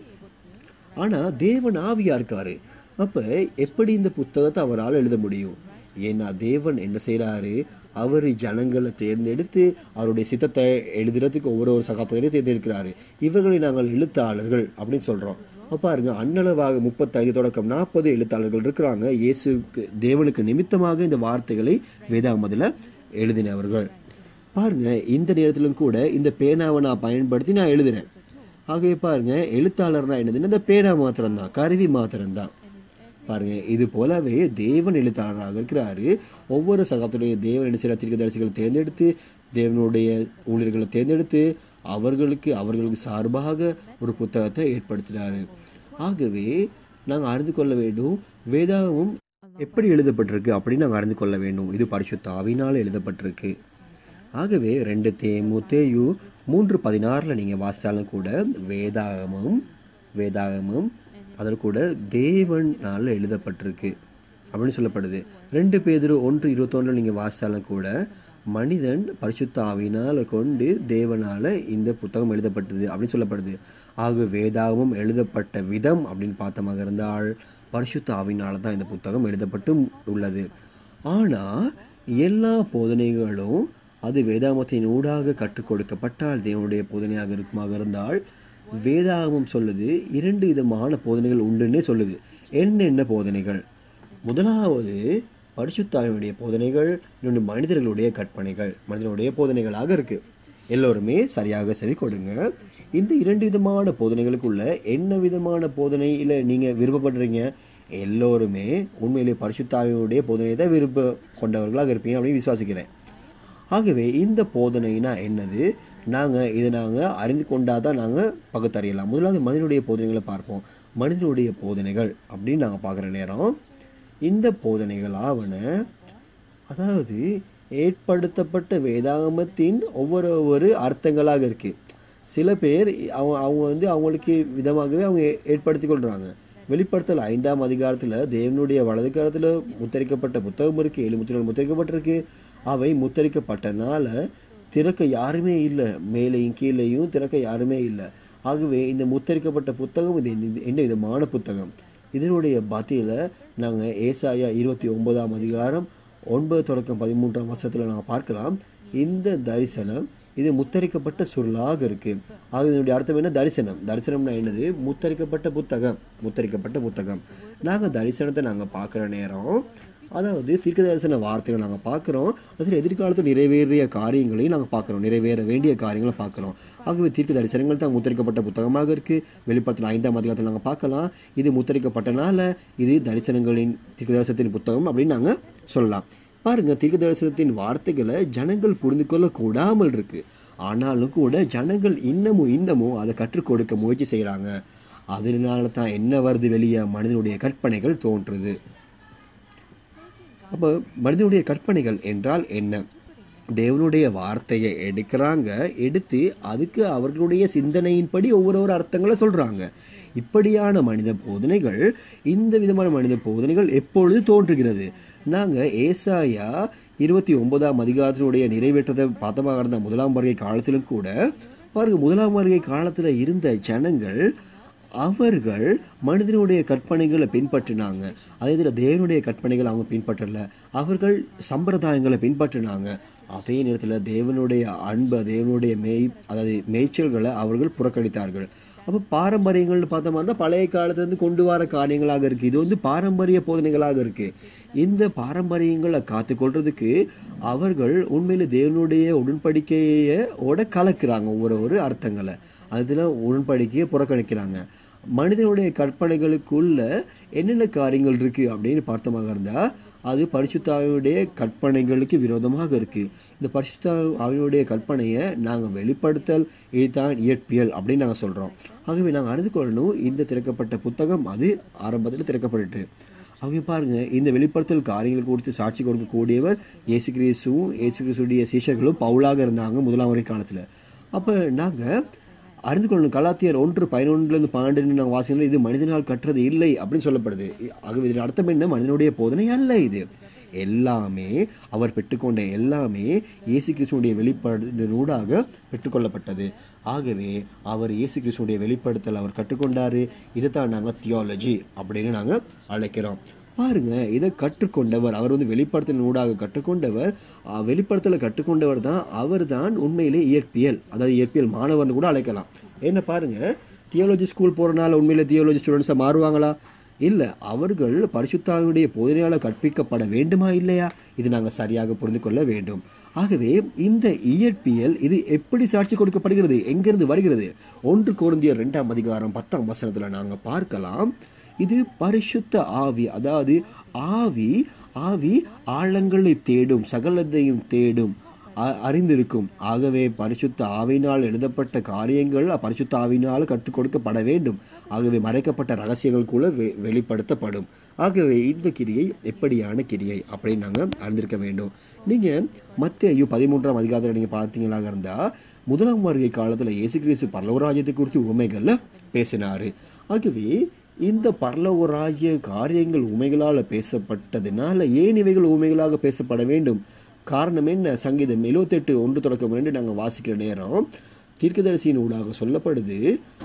ஆனா தேவன் ஆவியா இருக்காரு அப்ப எப்படி இந்த புத்தகத்தை அவரால் எழுத முடியும் ஏன்னா தேவன் என்ன செய்யறாரு அவர் ஜனங்களை தேர்ந்தெடுத்து அவருடைய சித்தத்தை எழுதுறதுக்கு ஒவ்வொரு ஒரு சகாப்பதையும் தேர்ந்தெடுக்கிறாரு இவர்களை நாங்கள் எழுத்தாளர்கள் அப்படின்னு சொல்றோம் அப்ப பாருங்க அன்னளவாக முப்பத்தைந்து தொடக்கம் நாற்பது எழுத்தாளர்கள் இருக்கிறாங்க இயேசுக்கு தேவனுக்கு நிமித்தமாக இந்த வார்த்தைகளை வேதாகமதுல எழுதினவர்கள் பாருங்க இந்த நேரத்திலும் கூட இந்த பேனாவை நான் பயன்படுத்தி நான் எழுதுறேன் ஆகவே பாருங்க எழுத்தாளர்னா என்னதுன்னா இந்த பேனா மாத்திரம்தான் கருவி மாத்திரம்தான் பாருங்க இது போலவே தேவன் எழுத்தாளராக இருக்கிறாரு ஒவ்வொரு சகத்துடைய தேவன் என்ன செய்யற தீர்க்கதரிசிகளை தேர்ந்தெடுத்து தேவனுடைய ஊழியர்களை தேர்ந்தெடுத்து அவர்களுக்கு அவர்களுக்கு சார்பாக ஒரு புத்தகத்தை ஏற்படுத்தினாரு ஆகவே நாங்கள் அறிந்து கொள்ள வேண்டும் வேதாகமும் எப்படி எழுதப்பட்டிருக்கு அப்படின்னு நாங்கள் அறிந்து கொள்ள வேண்டும் இது பரிசுத்த ஆவினால் எழுதப்பட்டிருக்கு ஆகவே ரெண்டு தேமுத்தேயு மூன்று பதினாறுல நீங்க வாசிச்சாலும் கூட வேதாகமும் வேதாகமும் அதில் கூட தேவனால எழுதப்பட்டிருக்கு அப்படின்னு சொல்லப்படுது ரெண்டு பேதரு ஒன்று இருபத்தொன்னுல நீங்க வாசிச்சாலும் கூட மனிதன் பரிசுத்த ஆவியினால கொண்டு தேவனால இந்த புத்தகம் எழுதப்பட்டது அப்படின்னு சொல்லப்படுது ஆக வேதாகமும் எழுதப்பட்ட விதம் அப்படின்னு பார்த்தமாக இருந்தால் பரிசுத்த ஆவியினால தான் இந்த புத்தகம் எழுதப்பட்டு உள்ளது ஆனா எல்லா போதனைகளும் அது வேதாமத்தின் ஊடாக கற்றுக் கொடுக்கப்பட்டால் தேவனுடைய போதனையாக இருக்குமாக இருந்தால் வேதாகமம் சொல்லுது இரண்டு விதமான போதனைகள் உண்டுன்னே சொல்லுது என்னென்ன போதனைகள் முதலாவது பரிசுத்தாவினுடைய போதனைகள் இன்னொன்று மனிதர்களுடைய கற்பனைகள் மனிதனுடைய போதனைகளாக இருக்கு எல்லோருமே சரியாக செவி கொடுங்க இந்த இரண்டு விதமான போதனைகளுக்குள்ள என்ன விதமான போதனையில நீங்க விருப்பப்படுறீங்க எல்லோருமே உண்மையிலே பரிசுத்தாவினுடைய போதனையை தான் விருப்ப கொண்டவர்களாக இருப்பீங்க அப்படின்னு விசுவாசிக்கிறேன் ஆகவே இந்த போதனைனா என்னது நாங்க இதை நாங்க அறிந்து கொண்டாதான் நாங்க பகுத்தறியலாம் முதலாவது மனிதனுடைய போதனைகளை பார்ப்போம் மனிதனுடைய போதனைகள் அப்படின்னு நாங்க பார்க்குற நேரம் இந்த போதனைகள் ஆவன அதாவது ஏற்படுத்தப்பட்ட வேதாகமத்தின் ஒவ்வொரு ஒவ்வொரு அர்த்தங்களாக இருக்கு சில பேர் அவங்க அவங்க வந்து அவங்களுக்கு விதமாகவே அவங்க ஏ- ஏற்படுத்திக் கொள்றாங்க வெளிப்படுத்தல் ஐந்தாம் அதிகாரத்துல தேவனுடைய வலது காலத்துல முத்தரிக்கப்பட்ட புத்தகம் இருக்கு ஏழு முத்திரைகள் முத்தரிக்கப்பட்டிருக்கு அவை முத்தரிக்கப்பட்டனால திறக்க யாருமே இல்ல மேலேயும் கீழேயும் திறக்க யாருமே இல்ல ஆகவே இந்த முத்தரிக்கப்பட்ட புத்தகம் இது என்ன- என்ன விதமான புத்தகம் இதனுடைய பதில நாங்க ஏசாயா இருபத்தி ஒன்பதாம் அதிகாரம் ஒன்பது தொடக்கம் பதிமூன்றாம் வருஷத்துல நாங்க பார்க்கலாம் இந்த தரிசனம் இது முத்தரிக்கப்பட்ட சொல்லாக இருக்கு ஆக இதனுடைய அர்த்தம் என்ன தரிசனம் தரிசனம்னா என்னது முத்தரிக்கப்பட்ட புத்தகம் முத்தரிக்கப்பட்ட புத்தகம் நாங்க தரிசனத்தை நாங்க பார்க்குற நேரம் அதாவது தீர்க்க தரிசன வார்த்தைகளை நாங்க பார்க்குறோம் அதில் எதிர்காலத்தில் நிறைவேறிய காரியங்களையும் நாங்க பார்க்குறோம் நிறைவேற வேண்டிய காரியங்களை பார்க்குறோம் ஆகவே தீர்க்க தரிசனங்கள் தான் முத்தரிக்கப்பட்ட புத்தகமாக இருக்கு வெளிப்படுத்தின ஐந்தாம் அதிகாரத்தில் நாங்க பார்க்கலாம் இது முத்தரிக்கப்பட்டனால இது தரிசனங்களின் தீர்க்க தரிசனத்தின் புத்தகம் அப்படின்னு நாங்க சொல்லலாம் பாருங்க தீர்க்க தரிசனத்தின் வார்த்தைகளை ஜனங்கள் புரிந்து கொள்ள கூடாமல் இருக்கு ஆனாலும் கூட ஜனங்கள் இன்னமும் இன்னமும் அதை கற்றுக் கொடுக்க முயற்சி செய்றாங்க அதனால தான் என்ன வருது வெளியே மனிதனுடைய கற்பனைகள் தோன்றுது அப்ப மனிதனுடைய கற்பனைகள் என்றால் என்ன தேவனுடைய வார்த்தையை எடுக்கிறாங்க எடுத்து அதுக்கு அவர்களுடைய சிந்தனையின்படி ஒவ்வொரு ஒரு அர்த்தங்களை சொல்றாங்க இப்படியான மனித போதனைகள் இந்த விதமான மனித போதனைகள் எப்பொழுது தோன்றுகிறது நாங்க ஏசாயா இருபத்தி ஒன்பதாம் அதிகாரத்தினுடைய நிறைவேற்றத்தை பார்த்தமாக இருந்த முதலாம் வருகை காலத்திலும் கூட பாருங்க முதலாம் வருகை காலத்துல இருந்த ஜனங்கள் அவர்கள் மனிதனுடைய கற்பனைகளை பின்பற்றினாங்க அதே இதுல தேவனுடைய கற்பனைகளை அவங்க பின்பற்றல அவர்கள் சம்பிரதாயங்களை பின்பற்றினாங்க அதே நேரத்துல தேவனுடைய அன்பை தேவனுடைய மேய் அதாவது மேய்ச்சல்களை அவர்கள் புறக்கணித்தார்கள் அப்ப பாரம்பரியங்கள்னு பார்த்தோம்னா தான் பழைய காலத்துல இருந்து கொண்டு வர காரியங்களாக இருக்கு இது வந்து பாரம்பரிய போதனைகளாக இருக்கு இந்த பாரம்பரியங்களை காத்துக்கொள்றதுக்கு அவர்கள் உண்மையில தேவனுடைய உடன்படிக்கையை ஓட கலக்குறாங்க ஒவ்வொரு ஒரு அர்த்தங்களை அதுல உடன்படிக்கையை புறக்கணிக்கிறாங்க மனிதனுடைய கற்பனைகளுக்குள்ள என்னென்ன காரியங்கள் இருக்கு அப்படின்னு பார்த்தமாக இருந்தா அது பரிசுத்தாவினுடைய கற்பனைகளுக்கு விரோதமாக இருக்கு இந்த பரிசுத்த ஆவியுடைய கற்பனையை நாங்க வெளிப்படுத்தல் இதுதான் இயற்பியல் அப்படின்னு நாங்க சொல்றோம் ஆகவே நாங்க அறிந்து கொள்ளணும் இந்த திறக்கப்பட்ட புத்தகம் அது ஆரம்பத்தில் திறக்கப்பட்டுட்டு அவங்க பாருங்க இந்த வெளிப்படுத்தல் காரியங்கள் குறித்து சாட்சி கொடுக்கக்கூடியவர் இயேசு கிறிஸ்துவும் இயேசு கிறிஸ்துடைய சீஷர்களும் பவுலாக இருந்தாங்க முதலாம் வரை காலத்துல அப்ப நாங்க அறிந்து கொள்ளணும் கலாத்தியர் ஒன்று பதினொன்றுல இருந்து பன்னெண்டு நாங்கள் வாசிக்கணும் இது மனிதனால் கற்றது இல்லை அப்படின்னு சொல்லப்படுது ஆகவே இதன் அர்த்தம் என்ன மனிதனுடைய போதனை அல்ல இது எல்லாமே அவர் பெற்றுக்கொண்ட எல்லாமே இயேசு கிறிஸ்துடைய வெளிப்பாடுனூடாக பெற்றுக்கொள்ளப்பட்டது ஆகவே அவர் இயேசு கிறிஸ்துடைய வெளிப்படுத்தல் அவர் கற்றுக்கொண்டாரு இதைத்தான் நாங்க தியாலஜி அப்படின்னு நாங்க அழைக்கிறோம் பாருங்க இதை கற்றுக்கொண்டவர் அவர் வந்து வெளிப்படுத்தல் ஊடாக கற்றுக்கொண்டவர் அஹ், வெளிப்படுத்தலை கற்றுக்கொண்டவர் தான் அவர் தான் உண்மையிலே இயற்பியல் அதாவது இயற்பியல் மாணவர்னு கூட அழைக்கலாம் என்ன பாருங்க தியாலஜி ஸ்கூல் போறனால உண்மையிலே தியாலஜி ஸ்டூடெண்ட்ஸா மாறுவாங்களா இல்ல அவர்கள் பரிசுத்தாவினுடைய போதனையால கற்பிக்கப்பட வேண்டுமா இல்லையா இது நாங்க சரியாக புரிந்து கொள்ள வேண்டும் ஆகவே இந்த இயற்பியல் இது எப்படி சாட்சி கொடுக்கப்படுகிறது எங்கிருந்து வருகிறது ஒன்று கோருந்தியர் இரண்டாம் அதிகாரம் பத்தாம் வசனத்துல நாங்க பார்க்கலாம் இது பரிசுத்த ஆவி அதாவது ஆவி ஆவி ஆழங்களை தேடும் சகலத்தையும் தேடும் அ- அறிந்திருக்கும் ஆகவே பரிசுத்த ஆவியினால் எழுதப்பட்ட காரியங்கள் பரிசுத்த ஆவியினால் கற்றுக் கொடுக்கப்பட வேண்டும் ஆகவே மறைக்கப்பட்ட ரகசியங்கள் கூட வெ- வெளிப்படுத்தப்படும் ஆகவே இந்த கிரியை எப்படியான கிரியை அப்படின்னு நாங்க அறிந்திருக்க வேண்டும் நீங்க மத்திய பதிமூன்றாம் அதிகாரத்தில் நீங்க பார்த்தீங்களாக இருந்தா முதலாம் வருகை காலத்துல இயேசு கிறிஸ்து பரலோராஜ்யத்தை குறித்து உண்மைகள்ல பேசினாரு ஆகவே இந்த பரலோராஜ்ய காரியங்கள் உண்மைகளால பேசப்பட்டதுனால ஏன் இவைகள் உண்மைகளாக பேசப்பட வேண்டும் காரணம் என்ன சங்கீதம் 78 ஒன்று தொடக்கம் ரெண்டு நாங்க வாசிக்கிற நேரம் தீர்க்கதரிசியின் ஊடாக சொல்லப்படுது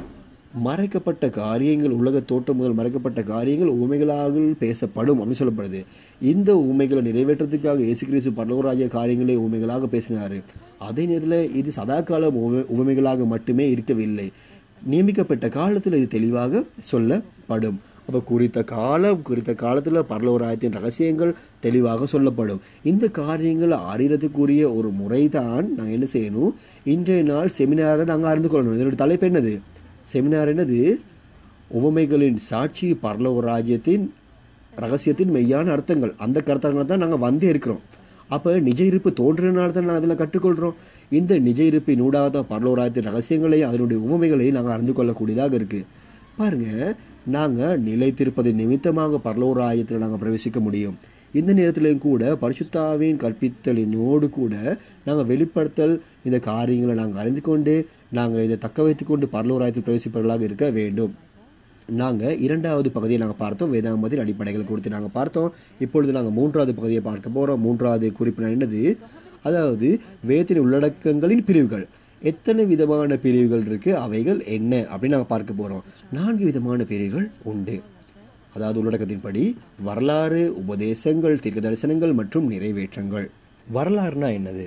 மறைக்கப்பட்ட காரியங்கள் உலக தோற்றம் முதல் மறைக்கப்பட்ட காரியங்கள் உண்மைகளாக பேசப்படும் அப்படின்னு சொல்லப்படுது இந்த உண்மைகளை நிறைவேற்றத்துக்காக இயேசு கிறிஸ்து பரலோராஜ்ய காரியங்களை உண்மைகளாக பேசினாரு அதே நேரத்தில் இது சதாகால உவ- உவமைகளாக மட்டுமே இருக்கவில்லை நியமிக்கப்பட்ட காலத்தில் இது தெளிவாக சொல்லப்படும் அப்ப குறித்த காலம் குறித்த காலத்துல பரலோராயத்தின் ரகசியங்கள் தெளிவாக சொல்லப்படும் இந்த காரியங்களை அறியறதுக்குரிய ஒரு முறைதான் நாங்க என்ன செய்யணும் இன்றைய நாள் செமினாரை நாங்க அறிந்து கொள்ளணும் இதனுடைய தலைப்பு என்னது செமினார் என்னது உவமைகளின் சாட்சி பரலோக ராஜ்யத்தின் ரகசியத்தின் மெய்யான அர்த்தங்கள் அந்த கருத்தங்களை தான் நாங்க வந்து இருக்கிறோம் அப்ப நிஜ இருப்பு தோன்றினால தான் நாங்கள் அதில் கற்றுக்கொள்றோம் இந்த நிஜ இருப்பின் ஊடாக தான் பரலோராயத்தின் ரகசியங்களையும் அதனுடைய உவமைகளையும் நாங்கள் அறிந்து கொள்ளக்கூடியதாக இருக்கு பாருங்க நாங்க நிலைத்திருப்பதின் நிமித்தமாக பரலோராயத்தில் நாங்க பிரவேசிக்க முடியும் இந்த நேரத்திலையும் கூட பரிசுத்தாவின் கற்பித்தலினோடு கூட நாங்க வெளிப்படுத்தல் இந்த காரியங்களை நாங்க அறிந்து கொண்டு நாங்க இதை தக்க வைத்துக் கொண்டு பரலோராயத்தில் பிரவேசிப்பவர்களாக இருக்க வேண்டும் நாங்க இரண்டாவது பகுதியை நாங்க பார்த்தோம் வேதாகமத்தின் அடிப்படைகள் குறித்து நாங்க பார்த்தோம் இப்பொழுது நாங்க மூன்றாவது பகுதியை பார்க்க போறோம் மூன்றாவது குறிப்பு என்னது அதாவது வேதத்தின் உள்ளடக்கங்களின் பிரிவுகள் எத்தனை விதமான பிரிவுகள் இருக்கு அவைகள் என்ன அப்படின்னு நாங்க பார்க்க போறோம் நான்கு விதமான பிரிவுகள் உண்டு அதாவது உள்ளடக்கத்தின்படி வரலாறு உபதேசங்கள் தீர்க்க தரிசனங்கள் மற்றும் நிறைவேற்றங்கள் வரலாறுனா என்னது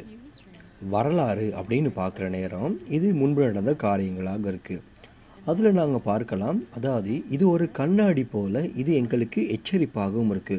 வரலாறு அப்படின்னு பார்க்குற நேரம் இது முன்பு நடந்த காரியங்களாக இருக்கு அதில் நாங்கள் பார்க்கலாம் அதாவது இது ஒரு கண்ணாடி போல இது எங்களுக்கு எச்சரிப்பாகவும் இருக்கு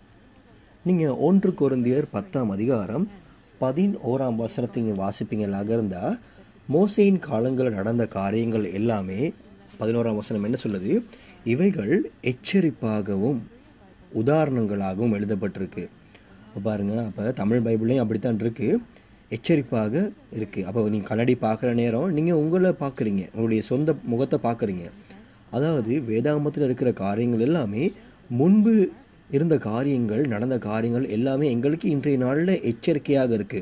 நீங்கள் ஒன்று குருந்தியர் பத்தாம் அதிகாரம் பதினோராம் வசனத்தை இங்கே வாசிப்பீங்களாக இருந்தால் மோசையின் காலங்களில் நடந்த காரியங்கள் எல்லாமே பதினோராம் வசனம் என்ன சொல்லுது இவைகள் எச்சரிப்பாகவும் உதாரணங்களாகவும் எழுதப்பட்டிருக்கு அப்ப பாருங்க அப்ப தமிழ் பைபிளையும் அப்படித்தான் இருக்கு எச்சரிப்பாக இருக்கு அப்போ நீங்க கண்ணாடி பார்க்குற நேரம் நீங்க உங்களை பார்க்குறீங்க உங்களுடைய சொந்த முகத்தை பார்க்குறீங்க அதாவது வேதாகமத்தில் இருக்கிற காரியங்கள் எல்லாமே முன்பு இருந்த காரியங்கள் நடந்த காரியங்கள் எல்லாமே எங்களுக்கு இன்றைய நாளில் எச்சரிக்கையாக இருக்கு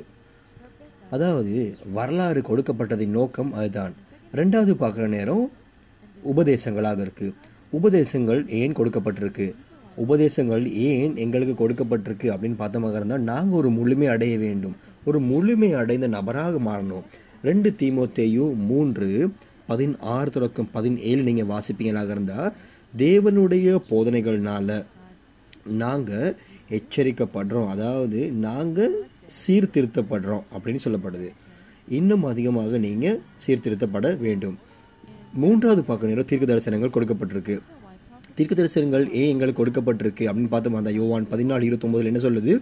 அதாவது வரலாறு கொடுக்கப்பட்டதின் நோக்கம் அதுதான் ரெண்டாவது பார்க்குற நேரம் உபதேசங்களாக இருக்கு உபதேசங்கள் ஏன் கொடுக்கப்பட்டிருக்கு உபதேசங்கள் ஏன் எங்களுக்கு கொடுக்கப்பட்டிருக்கு அப்படின்னு பார்த்தமாக இருந்தால் நாங்கள் ஒரு முழுமை அடைய வேண்டும் ஒரு முழுமை அடைந்த நபராக மாறணும் ரெண்டு தீமோத்தேயு மூன்று பதினாறு தொடக்கம் பதினேழு நீங்கள் வாசிப்பீங்களாக இருந்தால் தேவனுடைய போதனைகள்னால நாங்கள் எச்சரிக்கப்படுறோம் அதாவது நாங்கள் சீர்திருத்தப்படுறோம் அப்படின்னு சொல்லப்படுது இன்னும் அதிகமாக நீங்கள் சீர்திருத்தப்பட வேண்டும் மூன்றாவது பார்க்க நேரம் தீர்க்க தரிசனங்கள் கொடுக்கப்பட்டிருக்கு தீர்க்க தரிசனங்கள் ஏன் எங்களுக்கு கொடுக்கப்பட்டிருக்கு அப்படின்னு பார்த்தோம் அந்த யோவான் பதினாலு இருபத்தொன்பதுல என்ன சொல்லுது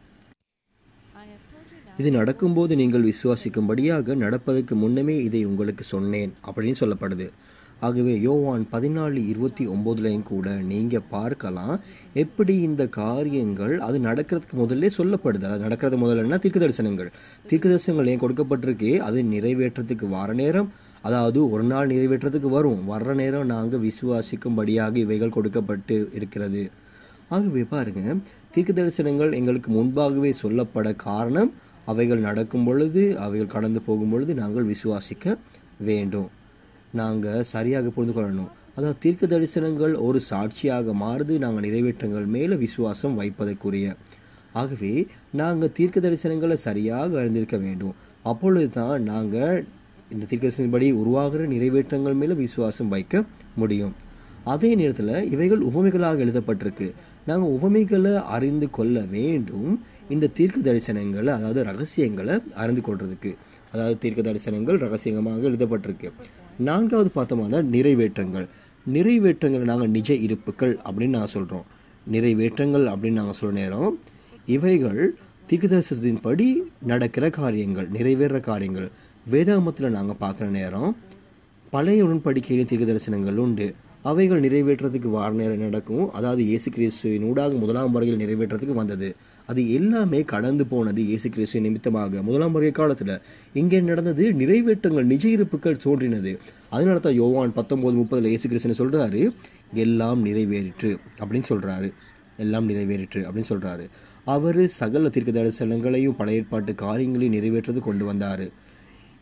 I have told you now இது நடக்கும்போது நீங்கள் விசுவாசிக்கும்படியாக நடப்பதற்கு முன்னமே இதை உங்களுக்கு சொன்னேன் அப்படின்னு சொல்லப்படுது ஆகவே யோவான் பதினாலு இருபத்தி ஒன்பதுலையும் கூட நீங்க பார்க்கலாம் எப்படி இந்த காரியங்கள் அது நடக்கிறதுக்கு முதல்ல சொல்லப்படுது அது நடக்கிறது முதல்லன்னா தீர்க்க தரிசனங்கள் தீர்க்க தரிசனங்கள் ஏன் கொடுக்கப்பட்டிருக்கு அது நிறைவேற்றத்துக்கு வர நேரம் அதாவது ஒரு நாள் நிறைவேற்றத்துக்கு வரும் வர்ற நேரம் நாங்க விசுவாசிக்கும்படியாக இவைகள் கொடுக்கப்பட்டு இருக்கிறது ஆகவே பாருங்க தீர்க்க தரிசனங்கள் எங்களுக்கு முன்பாகவே சொல்லப்பட காரணம் அவைகள் நடக்கும் பொழுது அவைகள் கடந்து போகும் பொழுது நாங்கள் விசுவாசிக்க வேண்டும் நாங்க சரியாக புரிந்து கொள்ளணும் அதாவது தீர்க்க தரிசனங்கள் ஒரு சாட்சியாக மாறுது நாங்கள் நிறைவேற்றங்கள் மேல விசுவாசம் வைப்பதற்குரிய ஆகவே நாங்க தீர்க்க தரிசனங்களை சரியாக அறிந்திருக்க வேண்டும் அப்பொழுதுதான் நாங்க இந்த தீர்க்கதரிசனப்படி உருவாகிற நிறைவேற்றங்கள் மேல விசுவாசம் வைக்க முடியும் அதே நேரத்துல இவைகள் உவமைகளாக எழுதப்பட்டிருக்கு நாங்க உவமைகளை அறிந்து கொள்ள வேண்டும் இந்த தீர்க்க தரிசனங்களை அதாவது ரகசியங்களை அறிந்து கொள்றதுக்கு அதாவது தீர்க்க தரிசனங்கள் ரகசியமாக எழுதப்பட்டிருக்கு நான்காவது பார்த்தோம்னா நிறைவேற்றங்கள் நிறைவேற்றங்கள் நாங்க நிஜ இருப்புகள் அப்படின்னு நான் சொல்றோம் நிறைவேற்றங்கள் அப்படின்னு நாங்க சொல்ற நேரம் இவைகள் தீர்க்கதரிசனத்தின்படி நடக்கிற காரியங்கள் நிறைவேற காரியங்கள் வேதாகமத்துல நாங்க பார்க்குற நேரம் பழைய உடன்படிக்கையில தீர்க்க தரிசனங்கள் உண்டு அவைகள் நிறைவேற்றத்துக்கு வார நேரம் நடக்கும் அதாவது இயேசு கிறிஸ்துவின் ஊடாக முதலாம் வருகையில் நிறைவேற்றத்துக்கு வந்தது அது எல்லாமே கடந்து போனது இயேசு கிறிஸ்துவின் நிமித்தமாக முதலாம் வருகை காலத்துல இங்கே நடந்தது நிறைவேற்றங்கள் நிஜ இருப்புகள் தோன்றினது அதனால தான் யோவான் பத்தொன்பது முப்பதுல இயேசு கிறிஸ்துன்னு சொல்றாரு எல்லாம் நிறைவேறிற்று அப்படின்னு சொல்றாரு எல்லாம் நிறைவேறிற்று அப்படின்னு சொல்றாரு அவரு சகல தீர்க்க தரிசனங்களையும் பழைய ஏற்பாட்டு காரியங்களையும் நிறைவேற்றது கொண்டு வந்தாரு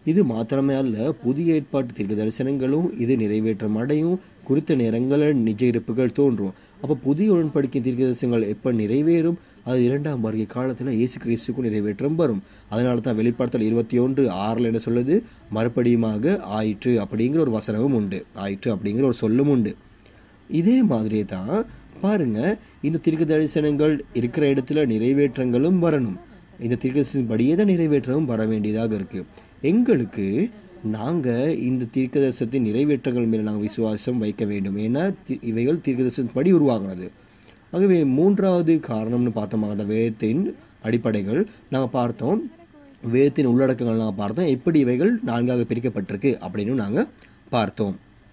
இது மாத்திரமே அல்ல புதிய ஏற்பாட்டு தீர்க்க தரிசனங்களும் இது நிறைவேற்றம் அடையும் குறித்த நேரங்களில் நிஜ இருப்புகள் தோன்றும் அப்ப புதிய உடன்படிக்கை தீர்க்க தரிசனங்கள் எப்ப நிறைவேறும் அது இரண்டாம் வருகை காலத்துல இயேசு கிறிஸ்துக்கும் நிறைவேற்றம் வரும் அதனால தான் வெளிப்படுத்தல் இருபத்தி ஒன்று ஆறுல என்ன சொல்லுது மறுபடியுமாக ஆயிற்று அப்படிங்கிற ஒரு வசனமும் உண்டு ஆயிற்று அப்படிங்கிற ஒரு சொல்லும் உண்டு இதே மாதிரியே தான் பாருங்க இந்த தீர்க்க தரிசனங்கள் இருக்கிற இடத்துல நிறைவேற்றங்களும் வரணும் இந்த தீர்க்க தரிசனப்படியே தான் நிறைவேற்றமும் வர வேண்டியதாக இருக்கு எங்களுக்கு நாங்க இந்த தீர்க்க தரிசனத்தின் நிறைவேற்றங்கள் மேல நாங்கள் விசுவாசம் வைக்க வேண்டும் ஏன்னா தி- இவைகள் தீர்க்க தரிசனப்படி உருவாகிறது ஆகவே மூன்றாவது காரணம்னு பார்த்தோம் அந்த வேதத்தின் அடிப்படைகள் நாங்கள் பார்த்தோம் வேதத்தின் உள்ளடக்கங்கள் நாங்கள் பார்த்தோம் எப்படி இவைகள் நான்காக பிரிக்கப்பட்டிருக்கு அப்படின்னு நாங்கள் பார்த்தோம்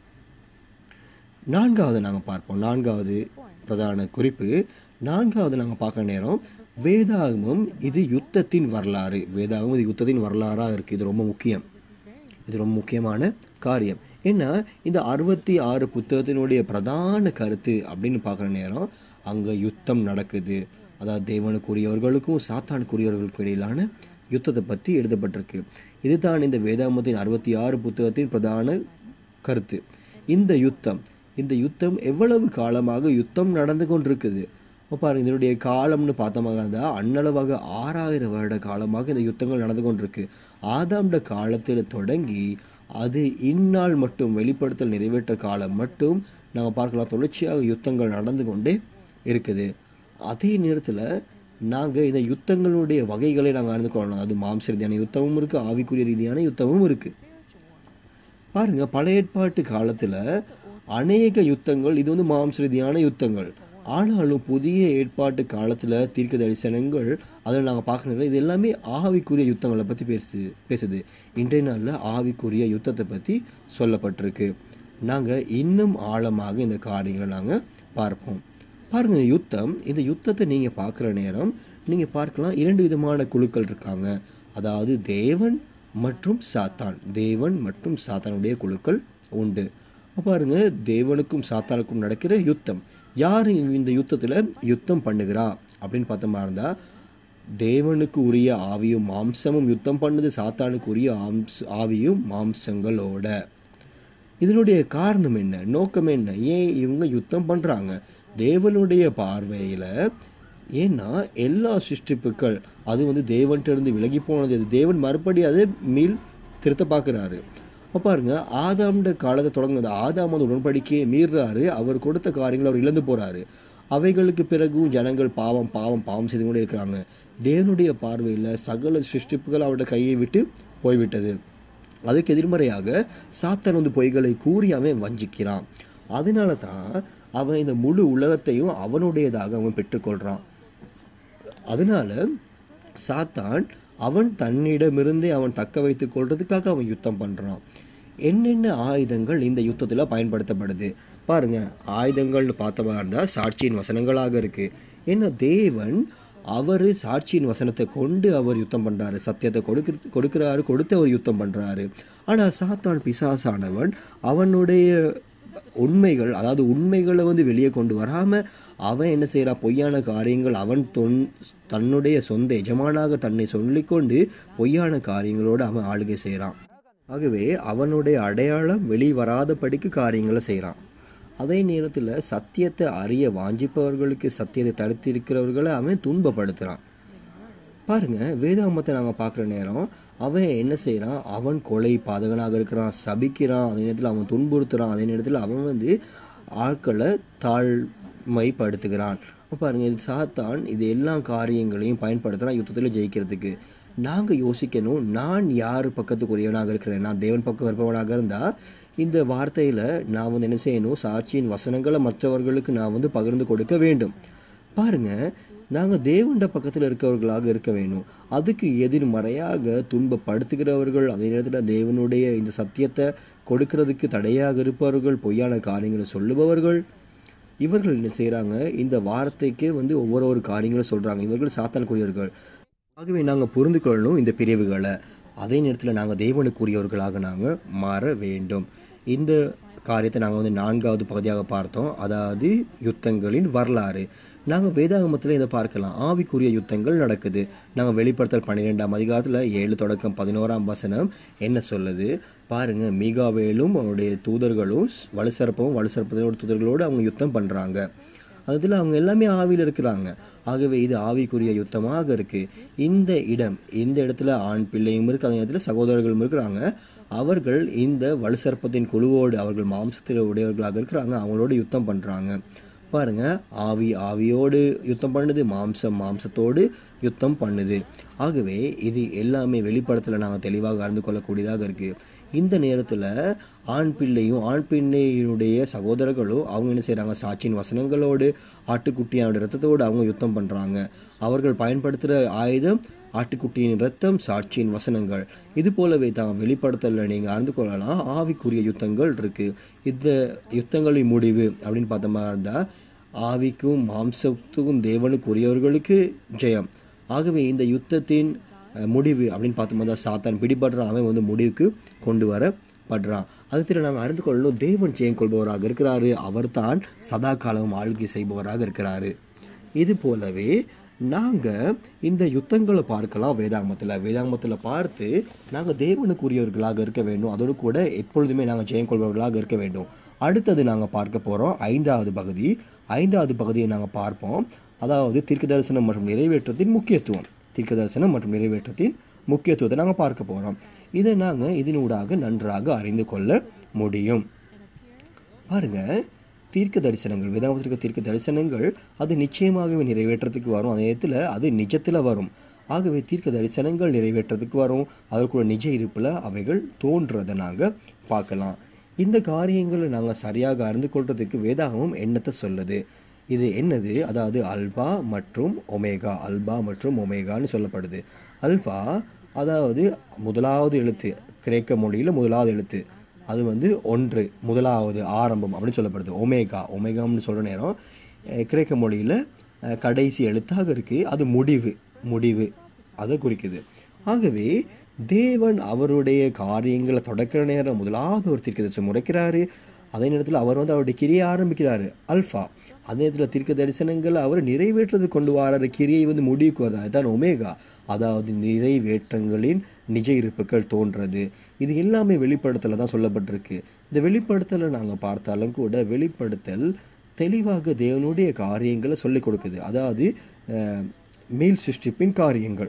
நான்காவது நாங்கள் பார்ப்போம் நான்காவது பிரதான குறிப்பு நான்காவது நாங்கள் பார்க்க நேரம் வேதாகமம் இது யுத்தத்தின் வரலாறு வேதாகமம் இது யுத்தத்தின் வரலாறா இருக்கு இது ரொம்ப முக்கியம் இது ரொம்ப முக்கியமான காரியம் ஏன்னா இந்த அறுபத்தி ஆறு புத்தகத்தினுடைய பிரதான கருத்து அப்படின்னு பார்க்குற நேரம் அங்க யுத்தம் நடக்குது அதாவது தேவனுக்குரியவர்களுக்கும் சாத்தானுக்குரியவர்களுக்கும் இடையிலான யுத்தத்தை பத்தி எழுதப்பட்டிருக்கு இதுதான் இந்த வேதாகமத்தின் அறுபத்தி ஆறு புத்தகத்தின் பிரதான கருத்து இந்த யுத்தம் இந்த யுத்தம் எவ்வளவு காலமாக யுத்தம் நடந்து கொண்டிருக்குது அப்ப பாருங்க இதனுடைய காலம்னு பார்த்தோமாக இருந்தா அன்னளவாக ஆறாயிரம் வருட காலமாக இந்த யுத்தங்கள் நடந்து கொண்டிருக்கு ஆதாம்ட காலத்தில் தொடங்கி அது இந்நாள் மட்டும் வெளிப்படுத்தல் நிறைவேற்ற காலம் மட்டும் நாம பார்க்கலாம் தொடர்ச்சியாக யுத்தங்கள் நடந்து கொண்டே இருக்குது அதே நேரத்துல நாங்க இந்த யுத்தங்களுடைய வகைகளை நாங்க அறிந்து கொள்ளணும் அது மாம்ச ரீதியான யுத்தமும் இருக்கு ஆவிக்குரிய ரீதியான யுத்தமும் இருக்கு பாருங்க பழைய ஏற்பாட்டு காலத்துல அநேக யுத்தங்கள் இது வந்து மாம்ச ரீதியான யுத்தங்கள் ஆனாலும் புதிய ஏற்பாட்டு காலத்துல தீர்க்க தரிசனங்கள் அதில் நாங்க பார்க்கணும் இது எல்லாமே ஆவிக்குரிய யுத்தங்களை பத்தி பேசு பேசுது இன்றைய நாள்ல ஆவிக்குரிய யுத்தத்தை பத்தி சொல்லப்பட்டிருக்கு நாங்க இன்னும் ஆழமாக இந்த காரியங்களை நாங்க பார்ப்போம் பாருங்க இந்த யுத்தம் இந்த யுத்தத்தை நீங்க பார்க்குற நேரம் நீங்க பார்க்கலாம் இரண்டு விதமான குழுக்கள் இருக்காங்க அதாவது தேவன் மற்றும் சாத்தான் தேவன் மற்றும் சாத்தானுடைய குழுக்கள் உண்டு அப்ப பாருங்க தேவனுக்கும் சாத்தானுக்கும் நடக்கிற யுத்தம் யாரு இந்த யுத்தத்துல யுத்தம் பண்ணுகிறா அப்படின்னு பார்த்தோமா இருந்தா தேவனுக்கு உரிய ஆவியும் மாம்சமும் யுத்தம் பண்ணுது சாத்தானுக்கு உரிய ஆம்ச- ஆவியும் மாம்சங்களோட இதனுடைய காரணம் என்ன நோக்கம் என்ன ஏன் இவங்க யுத்தம் பண்றாங்க தேவனுடைய பார்வையில ஏன்னா எல்லா சிருஷ்டிப்புக்கள் அது வந்து தேவன்கிட்ட இருந்து விலகி போனது அது தேவன் மறுபடி அதை மீள் திருத்த பார்க்கிறாரு அப்ப பாருங்க ஆதாம்ட காலத்தை தொடங்குது ஆதாம் அந்த உடன்படிக்கையை மீறுறாரு அவர் கொடுத்த காரியங்களை அவர் இழந்து போறாரு அவைகளுக்கு பிறகும் ஜனங்கள் பாவம் பாவம் பாவம் செய்து கொண்டே இருக்கிறாங்க தேவனுடைய பார்வையில சகல சிருஷ்டிப்புகள் அவருடைய கையை விட்டு போய்விட்டது அதுக்கு எதிர்மறையாக சாத்தான் வந்து பொய்களை கூறி அவன் வஞ்சிக்கிறான் அதனால தான் அவன் இந்த முழு உலகத்தையும் அவனுடையதாக அவன் பெற்றுக்கொள்றான் அதனால சாத்தான் அவன் தன்னிடமிருந்தே அவன் தக்க வைத்துக் கொள்றதுக்காக அவன் யுத்தம் பண்றான் என்னென்ன ஆயுதங்கள் இந்த யுத்தத்துல பயன்படுத்தப்படுது பாருங்க ஆயுதங்கள்னு பார்த்தவா இருந்தா சாட்சியின் வசனங்களாக இருக்கு ஏன்னா தேவன் அவரு சாட்சியின் வசனத்தை கொண்டு அவர் யுத்தம் பண்றாரு சத்தியத்தை கொடுக்க கொடுக்கிறாரு கொடுத்து அவர் யுத்தம் பண்றாரு ஆனா சாத்தான் பிசாசானவன் அவனுடைய உண்மைகள் அதாவது உண்மைகளை வந்து வெளியே கொண்டு வராம அவன் என்ன செய்யறான் பொய்யான காரியங்கள் அவன் தொன் தன்னுடைய சொந்த எஜமானாக தன்னை சொல்லிக்கொண்டு பொய்யான காரியங்களோடு அவன் ஆளுகை செய்றான் ஆகவே அவனுடைய அடையாளம் வெளி வராதபடிக்கு காரியங்களை செய்றான் அதே நேரத்துல சத்தியத்தை அறிய வாஞ்சிப்பவர்களுக்கு சத்தியத்தை தடுத்திருக்கிறவர்களை அவன் துன்பப்படுத்துறான் பாருங்க வேதாமத்தை நாங்க பார்க்குற நேரம் அவன் என்ன செய்றான் அவன் கொலை பாதகனாக இருக்கிறான் சபிக்கிறான் அதே நேரத்துல அவன் துன்புறுத்துறான் அதே நேரத்துல அவன் வந்து ஆட்களை தாழ்மைப்படுத்துகிறான் அப்ப பாருங்க இது சாத்தான் இது எல்லா காரியங்களையும் பயன்படுத்துறான் யுத்தத்துல ஜெயிக்கிறதுக்கு நாங்க யோசிக்கணும் நான் யார் பக்கத்துக்குரியவனாக இருக்கிறேன் நான் தேவன் பக்கம் இருப்பவனாக இருந்தா இந்த வார்த்தையில நான் வந்து என்ன செய்யணும் சாட்சியின் வசனங்களை மற்றவர்களுக்கு நான் வந்து பகிர்ந்து கொடுக்க வேண்டும் பாருங்க நாங்க தேவண்ட பக்கத்துல இருக்கவர்களாக இருக்க வேணும் அதுக்கு எதிர்மறையாக துன்பப்படுத்துகிறவர்கள் அதே நேரத்துல தேவனுடைய இந்த சத்தியத்தை கொடுக்கிறதுக்கு தடையாக இருப்பவர்கள் பொய்யான காரியங்களை சொல்லுபவர்கள் இவர்கள் என்ன செய்றாங்க இந்த வார்த்தைக்கு வந்து ஒவ்வொரு ஒரு காரியங்களை சொல்றாங்க இவர்கள் சாத்தானுக்குரியவர்கள் ஆகவே நாங்க புரிந்து கொள்ளணும் இந்த பிரிவுகளை அதே நேரத்துல நாங்க தேவனுக்குரியவர்களாக நாங்க மாற வேண்டும் இந்த காரியத்தை நாங்கள் வந்து நான்காவது பகுதியாக பார்த்தோம் அதாவது யுத்தங்களின் வரலாறு நாங்கள் வேதாகமத்தில் இதை பார்க்கலாம் ஆவிக்குரிய யுத்தங்கள் நடக்குது நாங்கள் வெளிப்படுத்தல் பன்னிரெண்டாம் அதிகாரத்தில் ஏழு தொடக்கம் பதினோராம் வசனம் என்ன சொல்லுது பாருங்க மீகாவேலும் அவருடைய தூதர்களும் வலுசரப்பவும் வலுசரப்பதோட தூதர்களோடு அவங்க யுத்தம் பண்றாங்க அதில் அவங்க எல்லாமே ஆவியில் இருக்கிறாங்க ஆகவே இது ஆவிக்குரிய யுத்தமாக இருக்கு இந்த இடம் இந்த இடத்துல ஆண் பிள்ளையும் இருக்கு அதே நேரத்தில் சகோதரர்களும் இருக்கிறாங்க அவர்கள் இந்த வலுசர்ப்பத்தின் குழுவோடு அவர்கள் மாம்சத்தில் உடையவர்களாக இருக்கிறாங்க அவங்களோட யுத்தம் பண்றாங்க பாருங்க ஆவி ஆவியோடு யுத்தம் பண்ணுது மாம்சம் மாம்சத்தோடு யுத்தம் பண்ணுது ஆகவே இது எல்லாமே வெளிப்படத்துல நாங்கள் தெளிவாக அறிந்து கொள்ளக்கூடியதாக இருக்கு இந்த நேரத்துல ஆண் பிள்ளையும் ஆண் பிள்ளையினுடைய சகோதரர்களும் அவங்க என்ன செய்றாங்க சாட்சியின் வசனங்களோடு ஆட்டுக்குட்டியோட ரத்தத்தோடு அவங்க யுத்தம் பண்றாங்க அவர்கள் பயன்படுத்துற ஆயுதம் ஆட்டுக்குட்டியின் ரத்தம் சாட்சியின் வசனங்கள் இது போலவே தான் வெளிப்படுத்தல நீங்க அறிந்து கொள்ளலாம் ஆவிக்குரிய யுத்தங்கள் இருக்கு இந்த யுத்தங்களின் முடிவு அப்படின்னு பார்த்தோமா இருந்தா ஆவிக்கும் மாம்சத்துக்கும் தேவனுக்குரியவர்களுக்கு ஜெயம் ஆகவே இந்த யுத்தத்தின் அஹ், முடிவு அப்படின்னு பார்த்தோம்னா சாத்தான் பிடிபடுறான் அவன் வந்து முடிவுக்கு கொண்டு வரப்படுறான் அதுல நாம் அறிந்து கொள்ளணும் தேவன் ஜெயம் கொள்பவராக இருக்கிறாரு அவர்தான் சதா காலமும் ஆளுகை செய்பவராக இருக்கிறாரு இது போலவே நாங்க இந்த யுத்தங்களை பார்க்கலாம் வேதாகமத்துல வேதாகமத்துல பார்த்து நாங்க தேவனுக்குரியவர்களாக இருக்க வேண்டும் அதோடு கூட எப்பொழுதுமே நாங்க ஜெயம் கொள்பவர்களாக இருக்க வேண்டும் அடுத்தது நாங்க பார்க்க போறோம் ஐந்தாவது பகுதி ஐந்தாவது பகுதியை நாங்க பார்ப்போம் அதாவது தீர்க்க தரிசனம் மற்றும் நிறைவேற்றத்தின் முக்கியத்துவம் தீர்க்க தரிசனம் மற்றும் நிறைவேற்றத்தின் முக்கியத்துவத்தை நாங்க பார்க்க போறோம் இதை நாங்க இதனூடாக நன்றாக அறிந்து கொள்ள முடியும் பாருங்க தீர்க்க தரிசனங்கள் வேதாகமத்தில் தீர்க்க தரிசனங்கள் அது நிச்சயமாகவே நிறைவேற்றத்துக்கு வரும் அதே நேரத்தில் அது நிஜத்துல வரும் ஆகவே தீர்க்க தரிசனங்கள் நிறைவேற்றத்துக்கு வரும் அதற்குள்ள நிஜ இருப்புல அவைகள் தோன்றதை நாங்க பார்க்கலாம் இந்த காரியங்களை நாங்க சரியாக அறிந்து கொள்றதுக்கு வேதாகமம் என்னத்தை சொல்லுது இது என்னது அதாவது அல்பா மற்றும் ஒமேகா அல்பா மற்றும் ஒமேகான்னு சொல்லப்படுது அல்பா அதாவது முதலாவது எழுத்து கிரேக்க மொழியில முதலாவது எழுத்து அது வந்து ஒன்று முதலாவது ஆரம்பம் அப்படின்னு சொல்லப்படுது ஒமேகா ஒமேகான்னு சொல்ற நேரம் அஹ், கிரேக்க மொழியில அஹ், கடைசி எழுத்தாக இருக்கு அது முடிவு முடிவு அதை குறிக்குது ஆகவே தேவன் அவருடைய காரியங்களை தொடக்கிற நேரம் முதலாவது ஒரு தீர்க்கதரிசனம் முறைக்கிறாரு அதே நேரத்தில் அவர் வந்து அவருடைய கிரியை ஆரம்பிக்கிறாரு அல்ஃபா அதே நேரத்தில் தீர்க்க தரிசனங்களை அவர் நிறைவேற்றது கொண்டு வராரு கிரியை வந்து முடிவுக்கு வருது அதுதான் ஒமேகா அதாவது நிறைவேற்றங்களின் நிஜ இருப்புகள் தோன்றது இது எல்லாமே வெளிப்படுத்தல தான் சொல்லப்பட்டிருக்கு இந்த வெளிப்படுத்தலை நாங்க பார்த்தாலும் கூட வெளிப்படுத்தல் தெளிவாக தேவனுடைய காரியங்களை சொல்லிக் கொடுக்குது அதாவது அஹ், மேல் சிருஷ்டிப்பின் காரியங்கள்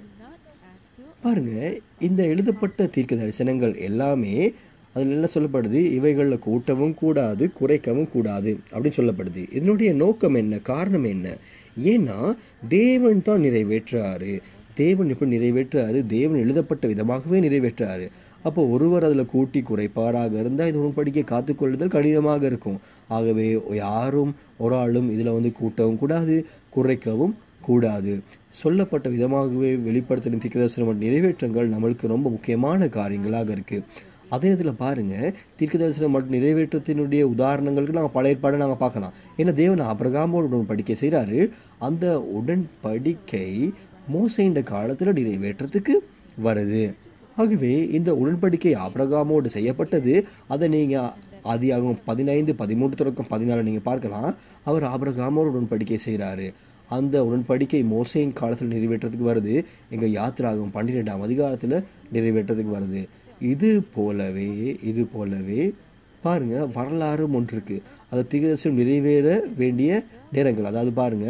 பாருங்க இந்த எழுதப்பட்ட தீர்க்க தரிசனங்கள் எல்லாமே அதுல என்ன சொல்லப்படுது இவைகள்ல கூட்டவும் கூடாது குறைக்கவும் கூடாது அப்படின்னு சொல்லப்படுது இதனுடைய நோக்கம் என்ன காரணம் என்ன ஏன்னா தேவன் தான் நிறைவேற்றாரு தேவன் எப்படி நிறைவேற்றாரு தேவன் எழுதப்பட்ட விதமாகவே நிறைவேற்றாரு அப்போ ஒருவர் அதுல கூட்டி குறைப்பாராக இருந்தா இது உடன்படிக்கை காத்துக்கொள்ளுதல் கடினமாக இருக்கும் ஆகவே யாரும் ஒரு ஆளும் இதுல வந்து கூட்டவும் கூடாது குறைக்கவும் கூடாது சொல்லப்பட்ட விதமாகவே வெளிப்படுத்தின தீர்க்கதரிசனம் மற்றும் நிறைவேற்றங்கள் நம்மளுக்கு ரொம்ப முக்கியமான காரியங்களாக இருக்கு அதே இதுல பாருங்க தீர்க்கதரிசனம் மற்றும் நிறைவேற்றத்தினுடைய உதாரணங்களுக்கு நாங்க பழைய ஏற்பாடை நாங்க பார்க்கலாம் ஏன்னா தேவன் அபிரகாமோடு உடன்படிக்கை செய்றாரு அந்த உடன்படிக்கை மோசைன்ற காலத்துல நிறைவேற்றத்துக்கு வருது ஆகவே இந்த உடன்படிக்கை ஆபிரகாமோடு செய்யப்பட்டது அதை நீங்க ஆதியாகமம் பதினைந்து பதிமூன்று தொடக்கம் பதினாலு நீங்க பார்க்கலாம் அவர் ஆபிரகாமோடு உடன்படிக்கை செய்றாரு அந்த உடன்படிக்கை மோசையின் காலத்தில் நிறைவேற்றத்துக்கு வருது எங்க யாத்திராகும் பன்னிரெண்டாம் அதிகாரத்துல நிறைவேற்றத்துக்கு வருது இது போலவே இது போலவே பாருங்க வரலாறும் ஒன்று இருக்கு அது தீர்க்கதரிசனம் நிறைவேற வேண்டிய நேரங்கள் அதாவது பாருங்க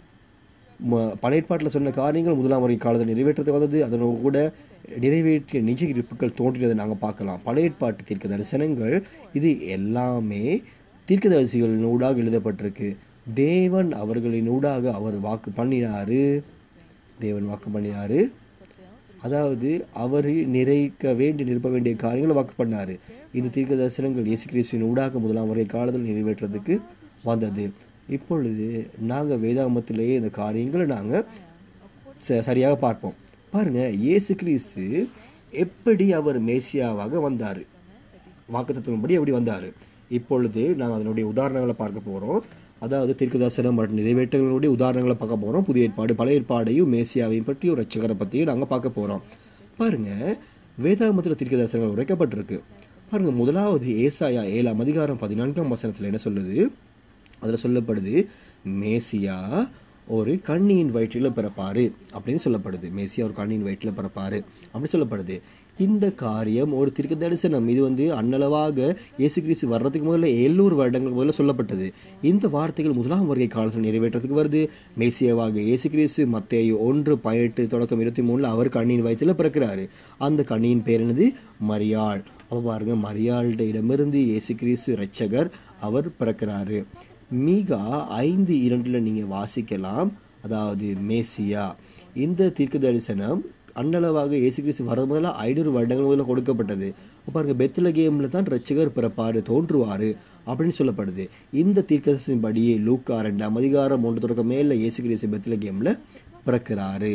ம- பழையற்பாட்டில் சொன்ன காரியங்கள் முதலாம் முறை காலத்தில் நிறைவேற்றத்தை வந்தது அதனோடு கூட நிறைவேற்றிய நிஜ இருப்புகள் தோன்றியதை நாங்க பார்க்கலாம் பழையற்பாட்டு தீர்க்க தரிசனங்கள் இது எல்லாமே தீர்க்கதரிசிகளின் ஊடாக எழுதப்பட்டிருக்கு தேவன் அவர்களின் ஊடாக அவர் வாக்கு பண்ணினாரு தேவன் வாக்கு பண்ணினாரு அதாவது அவர் நிறைக்க வேண்டி நிரப்ப வேண்டிய காரியங்களை வாக்கு பண்ணாரு இந்த தீர்க்க தரிசனங்கள் இயேசு கிறிஸ்துவின் ஊடாக முதலாம் முறை காலத்தில் நிறைவேற்றதுக்கு வந்தது இப்பொழுது நாங்க வேதாகமத்திலேயே இந்த காரியங்களை நாங்க ச- சரியாக பார்ப்போம் பாருங்க இயேசு கிறிஸ்து எப்படி அவர் மேசியாவாக வந்தாரு வாக்குத்தத்தின்படி எப்படி வந்தாரு இப்பொழுது நாங்கள் அதனுடைய உதாரணங்களை பார்க்க போறோம் அதாவது தீர்க்கதரிசனம் மற்றும் நிறைவேற்றங்களுடைய உதாரணங்களை பார்க்க போறோம் புதிய ஏற்பாடு பழைய ஏற்பாடையும் மேசியாவையும் பற்றியும் ரட்சகரை பற்றியும் நாங்க பார்க்க போறோம் பாருங்க வேதாகமத்தில் தீர்க்கதரிசனங்கள் உரைக்கப்பட்டிருக்கு பாருங்க முதலாவது ஏசாயா ஏழாம் அதிகாரம் பதினான்காம் வசனத்துல என்ன சொல்லுது அதுல சொல்லப்படுது மேசியா ஒரு கண்ணியின் வயிற்றில பிறப்பாரு அப்படின்னு சொல்லப்படுது மேசியா ஒரு கண்ணியின் வயிற்றில பிறப்பாரு அப்படி சொல்லப்படுது இந்த காரியம் ஒரு தீர்க்க தரிசனம் இது வந்து அன்னளவாக இயேசு கிறிஸ்து வர்றதுக்கு முதல்ல எழுநூறு வருடங்கள் முதல்ல சொல்லப்பட்டது இந்த வார்த்தைகள் முதலாம் வருகை காலத்தில் நிறைவேற்றத்துக்கு வருது மேசியாவாக இயேசு கிறிஸ்து மத்தேயு ஒன்று பதினெட்டு தொடக்கம் இருபத்தி மூணுல அவர் கண்ணியின் வயிற்றில பிறக்கிறாரு அந்த கண்ணியின் பேர் என்னது மரியாள் அப்ப பாருங்க மரியாள்ட இடமிருந்து இயேசு கிறிஸ்து இரட்சகர் அவர் பிறக்கிறாரு மீகா ஐந்து இரண்டுல நீங்க வாசிக்கலாம் அதாவது மேசியா இந்த தீர்க்க தரிசனம் அன்னளவாக இயேசு கிறிஸ்து வர முதல்ல ஐநூறு வருடங்கள் முதல்ல கொடுக்கப்பட்டது அப்ப பாருங்க பெத்லகேம்ல தான் ரட்சகர் பிறப்பாரு தோன்றுவாரு அப்படின்னு சொல்லப்படுது இந்த தீர்க்கதரிசனம் படியே லூக்கா ரெண்டாம் அதிகாரம் ஒன்று தொடக்கம் மேல இயேசு கிறிஸ்து பெத்லகேம்ல பிறக்கிறாரு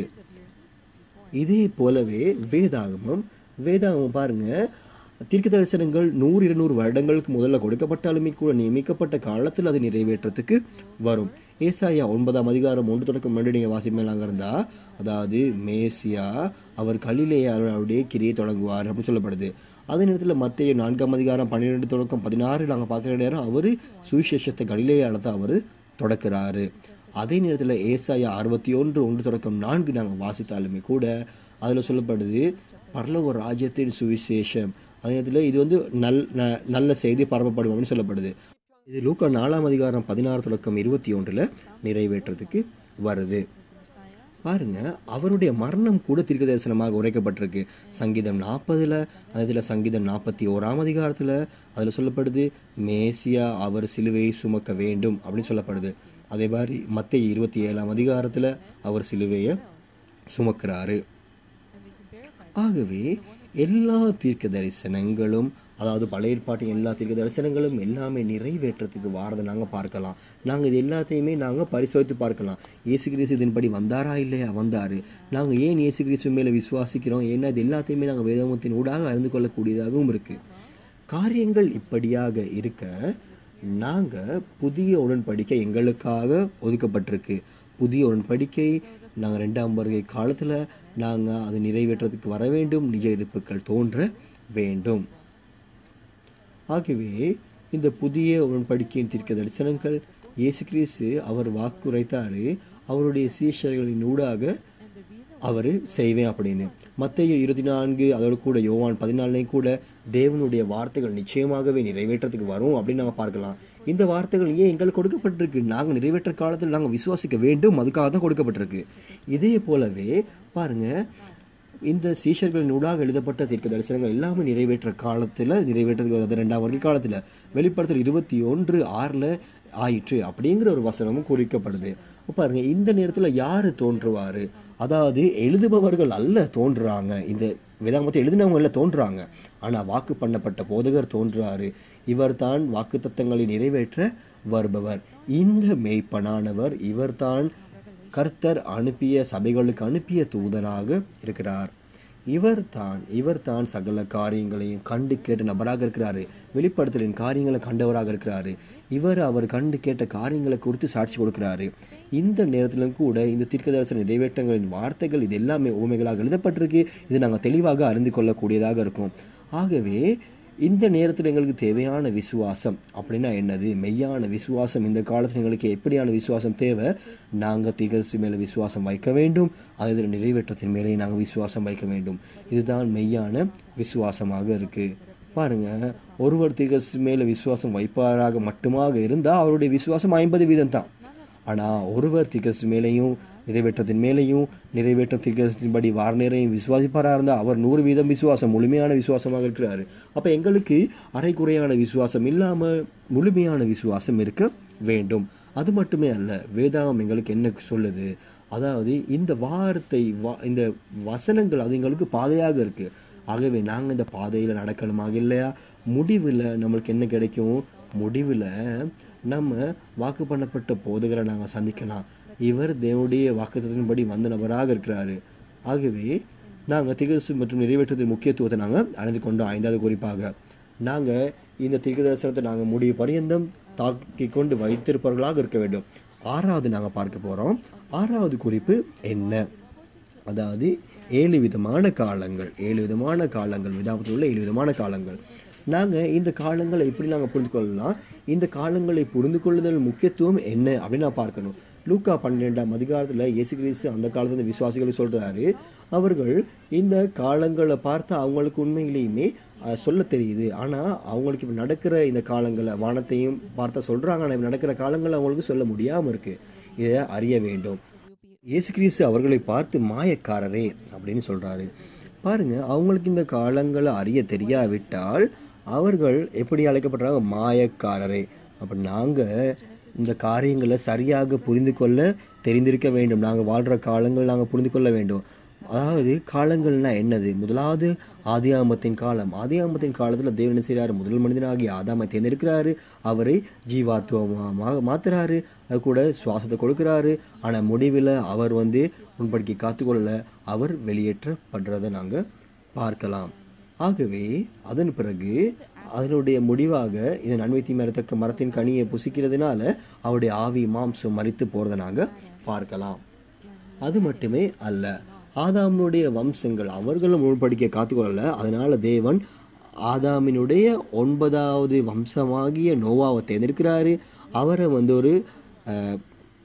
இதே போலவே வேதாகமம் வேதாகமம் பாருங்க தீர்க்க தரிசனங்கள் நூறு இருநூறு வருடங்களுக்கு முதல்ல கொடுக்கப்பட்டாலுமே கூட நியமிக்கப்பட்ட காலத்தில் அது நிறைவேற்றத்துக்கு வரும் ஏசாயா ஒன்பதாம் அதிகாரம் ஒன்று தொடக்கம் ரெண்டு நீங்க வாசிமேலாக இருந்தா அதாவது மேசியா அவர் கலிலேயாருடைய கிரியை தொடங்குவார் அப்படின்னு சொல்லப்படுது அதே நேரத்தில் மத்திய நான்காம் அதிகாரம் பன்னிரெண்டு தொடக்கம் பதினாறு நாங்கள் பார்க்குற நேரம் அவரு சுவிசேஷத்தை கலிலேயால தான் அவர் தொடக்கிறாரு அதே நேரத்தில் ஏசாயா அறுபத்தி ஒன்று ஒன்று தொடக்கம் நான்கு நாங்கள் வாசித்தாலுமே கூட அதில் சொல்லப்படுது பரலோக ராஜ்யத்தின் சுவிசேஷம் அதே நேரத்தில் இது வந்து நல் ந- நல்ல செய்தி பரப்பப்படும் அப்படின்னு சொல்லப்படுது இது லூக்கா நாலாம் அதிகாரம் பதினாறு தொடக்கம் இருபத்தி ஒன்றில் நிறைவேற்றத்துக்கு வருது பாருங்க அவருடைய மரணம் கூட தீர்க்க தரிசனமாக உரைக்கப்பட்டிருக்கு சங்கீதம் நாற்பதுல அதுல சங்கீதம் நாற்பத்தி ஓராம் அதிகாரத்துல அதுல சொல்லப்படுது மேசியா அவர் சிலுவையை சுமக்க வேண்டும் அப்படின்னு சொல்லப்படுது அதே மாதிரி மத்திய இருபத்தி ஏழாம் அதிகாரத்துல அவர் சிலுவையை சுமக்கிறாரு ஆகவே எல்லா தீர்க்க தரிசனங்களும் அதாவது பழைய ஏற்பாட்டின் எல்லா தீர்க்க தரிசனங்களும் எல்லாமே நிறைவேற்றத்துக்கு வாரதை நாங்க பார்க்கலாம் நாங்க இது எல்லாத்தையுமே நாங்க பரிசோதித்து பார்க்கலாம் இயேசு கிறிஸ்து இதன்படி வந்தாரா இல்லையா வந்தாரு நாங்க ஏன் இயேசு கிறிஸ்து மேல விசுவாசிக்கிறோம் ஏன்னா இது எல்லாத்தையுமே நாங்க வேதமத்தின் ஊடாக அறிந்து கொள்ளக்கூடியதாகவும் இருக்கு காரியங்கள் இப்படியாக இருக்க நாங்க புதிய உடன்படிக்கை எங்களுக்காக ஒதுக்கப்பட்டிருக்கு புதிய உடன்படிக்கை நாங்க ரெண்டாம் வருகை காலத்துல நாங்க அது நிறைவேற்றத்துக்கு வர வேண்டும் நிஜ இருப்புகள் தோன்ற வேண்டும் ஆகவே இந்த புதிய உடன்படிக்கையின் தீர்க்க தரிசனங்கள் இயேசு கிறிஸ்து அவர் வாக்குரைத்தாரு அவருடைய சீஷர்களின் ஊடாக அவரு செய்வேன் அப்படின்னு மத்தேயு இருபத்தி நான்கு அதோட கூட யோவான் பதினாலையும் கூட தேவனுடைய வார்த்தைகள் நிச்சயமாகவே நிறைவேற்றத்துக்கு வரும் அப்படின்னு நாங்க பார்க்கலாம் இந்த வார்த்தைகள் ஏன் எங்களுக்கு கொடுக்கப்பட்டிருக்கு நாங்க நிறைவேற்ற காலத்தில் நாங்க விசுவாசிக்க வேண்டும் அதுக்காக தான் கொடுக்கப்பட்டிருக்கு இதே போலவே பாருங்க இந்த சீஷர்களின் ஊடாக எழுதப்பட்ட தீர்க்க தரிசனங்கள் எல்லாமே நிறைவேற்ற காலத்துல நிறைவேற்றதுக்கு அதாவது ரெண்டாம் வருகை காலத்துல வெளிப்படுத்தல் இருபத்தி ஒன்று ஆறுல ஆயிற்று அப்படிங்கிற ஒரு வசனமும் குறிக்கப்படுது அப்ப பாருங்க இந்த நேரத்துல யாரு தோன்றுவாரு அதாவது எழுதுபவர்கள் அல்ல தோன்றுறாங்க இந்த வேதாகமத்தை எழுதினவங்க அல்ல தோன்றுறாங்க ஆனா வாக்கு பண்ணப்பட்ட போதகர் தோன்றுறாரு இவர்தான் வாக்கு தத்தங்களை நிறைவேற்ற வருபவர் இந்த மெய்ப்பனானவர் இவர்தான் கர்த்தர் அனுப்பிய சபைகளுக்கு அனுப்பிய தூதனாக இருக்கிறார் இவர்தான் இவர்தான் சகல காரியங்களையும் கண்டு கேட்ட நபராக இருக்கிறாரு வெளிப்படுத்தலின் காரியங்களை கண்டவராக இருக்கிறாரு இவர் அவர் கண்டு கேட்ட காரியங்களை குறித்து சாட்சி கொடுக்கிறாரு இந்த நேரத்திலும் கூட இந்த தீர்க்கதரிசன நிறைவேற்றங்களின் வார்த்தைகள் இது எல்லாமே ஊமைகளாக எழுதப்பட்டிருக்கு இது நாங்கள் தெளிவாக அறிந்து கொள்ளக்கூடியதாக இருக்கும் ஆகவே இந்த நேரத்தில் எங்களுக்கு தேவையான விசுவாசம் அப்படின்னா என்னது மெய்யான விசுவாசம் இந்த காலத்தில் எங்களுக்கு எப்படியான விசுவாசம் தேவை நாங்க திகழ்ச்சி மேல விசுவாசம் வைக்க வேண்டும் அதில் நிறைவேற்றத்தின் மேலே நாங்கள் விசுவாசம் வைக்க வேண்டும் இதுதான் மெய்யான விசுவாசமாக இருக்கு பாருங்க ஒருவர் திகழ்ச்சி மேல விசுவாசம் வைப்பாராக மட்டுமாக இருந்தா அவருடைய விசுவாசம் ஐம்பது வீதம் தான் ஆனா ஒருவர் திகழ்ச்சி மேலேயும் நிறைவேற்றத்தின் மேலேயும் நிறைவேற்ற திகழ்ச்சியின்படி வாரநேரையும் விசுவாசிப்பாரா இருந்தா அவர் நூறு வீதம் விசுவாசம் முழுமையான விசுவாசமாக இருக்கிறாரு அப்ப எங்களுக்கு அரைக்குறையான விசுவாசம் இல்லாம முழுமையான விசுவாசம் இருக்க வேண்டும் அது மட்டுமே அல்ல வேதாகம் எங்களுக்கு என்ன சொல்லுது அதாவது இந்த வார்த்தை வா- இந்த வசனங்கள் அது எங்களுக்கு பாதையாக இருக்கு ஆகவே நாங்க இந்த பாதையில நடக்கணுமாக இல்லையா முடிவுல நம்மளுக்கு என்ன கிடைக்கும் முடிவுல நம்ம வாக்கு பண்ணப்பட்ட போதகரை நாங்க சந்திக்கலாம் இவர் தேவனுடைய வாக்குத்தத்தின்படி வந்த நபராக இருக்கிறாரு ஆகவே நாங்க திகழ்ச்சி மற்றும் நிறைவேற்றத்தின் முக்கியத்துவத்தை நாங்க அறிந்து கொண்டோம் ஐந்தாவது குறிப்பாக நாங்க இந்த தீர்க்கதரிசனத்தை நாங்க முடிவு பரியந்தம் தாக்கி கொண்டு வைத்திருப்பவர்களாக இருக்க வேண்டும் ஆறாவது நாங்க பார்க்க போறோம் ஆறாவது குறிப்பு என்ன அதாவது ஏழு விதமான காலங்கள் ஏழு விதமான காலங்கள் விதாபத்தில் உள்ள ஏழு விதமான காலங்கள் நாங்க இந்த காலங்களை எப்படி நாங்க புரிந்து கொள்ளலாம் இந்த காலங்களை புரிந்து கொள்ளுதல் முக்கியத்துவம் என்ன அப்படின்னு நான் பார்க்கணும் லூக்கா பன்னிரெண்டாம் அதிகாரத்துல இயேசு கிறிஸ்து அந்த காலத்துல இந்த விசுவாசிகளை சொல்றாரு அவர்கள் இந்த காலங்களை பார்த்து அவங்களுக்கு உண்மையிலேயுமே அஹ், சொல்ல தெரியுது ஆனா அவங்களுக்கு இப்ப நடக்கிற இந்த காலங்களை வானத்தையும் பார்த்தா சொல்றாங்க ஆனா இப்ப நடக்கிற காலங்களை அவங்களுக்கு சொல்ல முடியாம இருக்கு இதை அறிய வேண்டும் இயேசு கிறிஸ்து அவர்களை பார்த்து மாயக்காரரே அப்படின்னு சொல்றாரு பாருங்க அவங்களுக்கு இந்த காலங்களை அறிய தெரியாவிட்டால் அவர்கள் எப்படி அழைக்கப்படுறாங்க மாயக்காரரே அப்ப நாங்க இந்த காரியங்களை சரியாக புரிந்து கொள்ள தெரிந்திருக்க வேண்டும் நாங்க வாழ்ற காலங்கள் நாங்க புரிந்து கொள்ள வேண்டும் அதாவது காலங்கள்னா என்னது முதலாவது ஆதியாமத்தின் காலம் ஆதியாமத்தின் காலத்துல தேவன் என்ன செய்றாரு முதல் மனிதனாகிய ஆதாமை தேர்ந்தெடுக்கிறாரு அவரை ஜீவாத்துவமாக மாத்துறாரு அது கூட சுவாசத்தை கொடுக்கிறாரு ஆனா முடிவில் அவர் வந்து உன்படிக்கை காத்துக்கொள்ளல அவர் வெளியேற்றப்படுறதை நாங்க பார்க்கலாம் ஆகவே அதன் பிறகு அதனுடைய முடிவாக இந்த நன்மை தீமரத்தக்க மரத்தின் கனியை புசிக்கிறதுனால அவருடைய ஆவி மாம்சம் மறித்து போறதை நாங்க பார்க்கலாம் அது மட்டுமே அல்ல ஆதாமினுடைய வம்சங்கள் அவர்களும் உள்படிக்க காத்துக்கொள்ளல அதனால தேவன் ஆதாமினுடைய ஒன்பதாவது வம்சமாகிய நோவாவை தேர்ந்தெடுக்கிறாரு அவரை வந்து ஒரு அஹ்,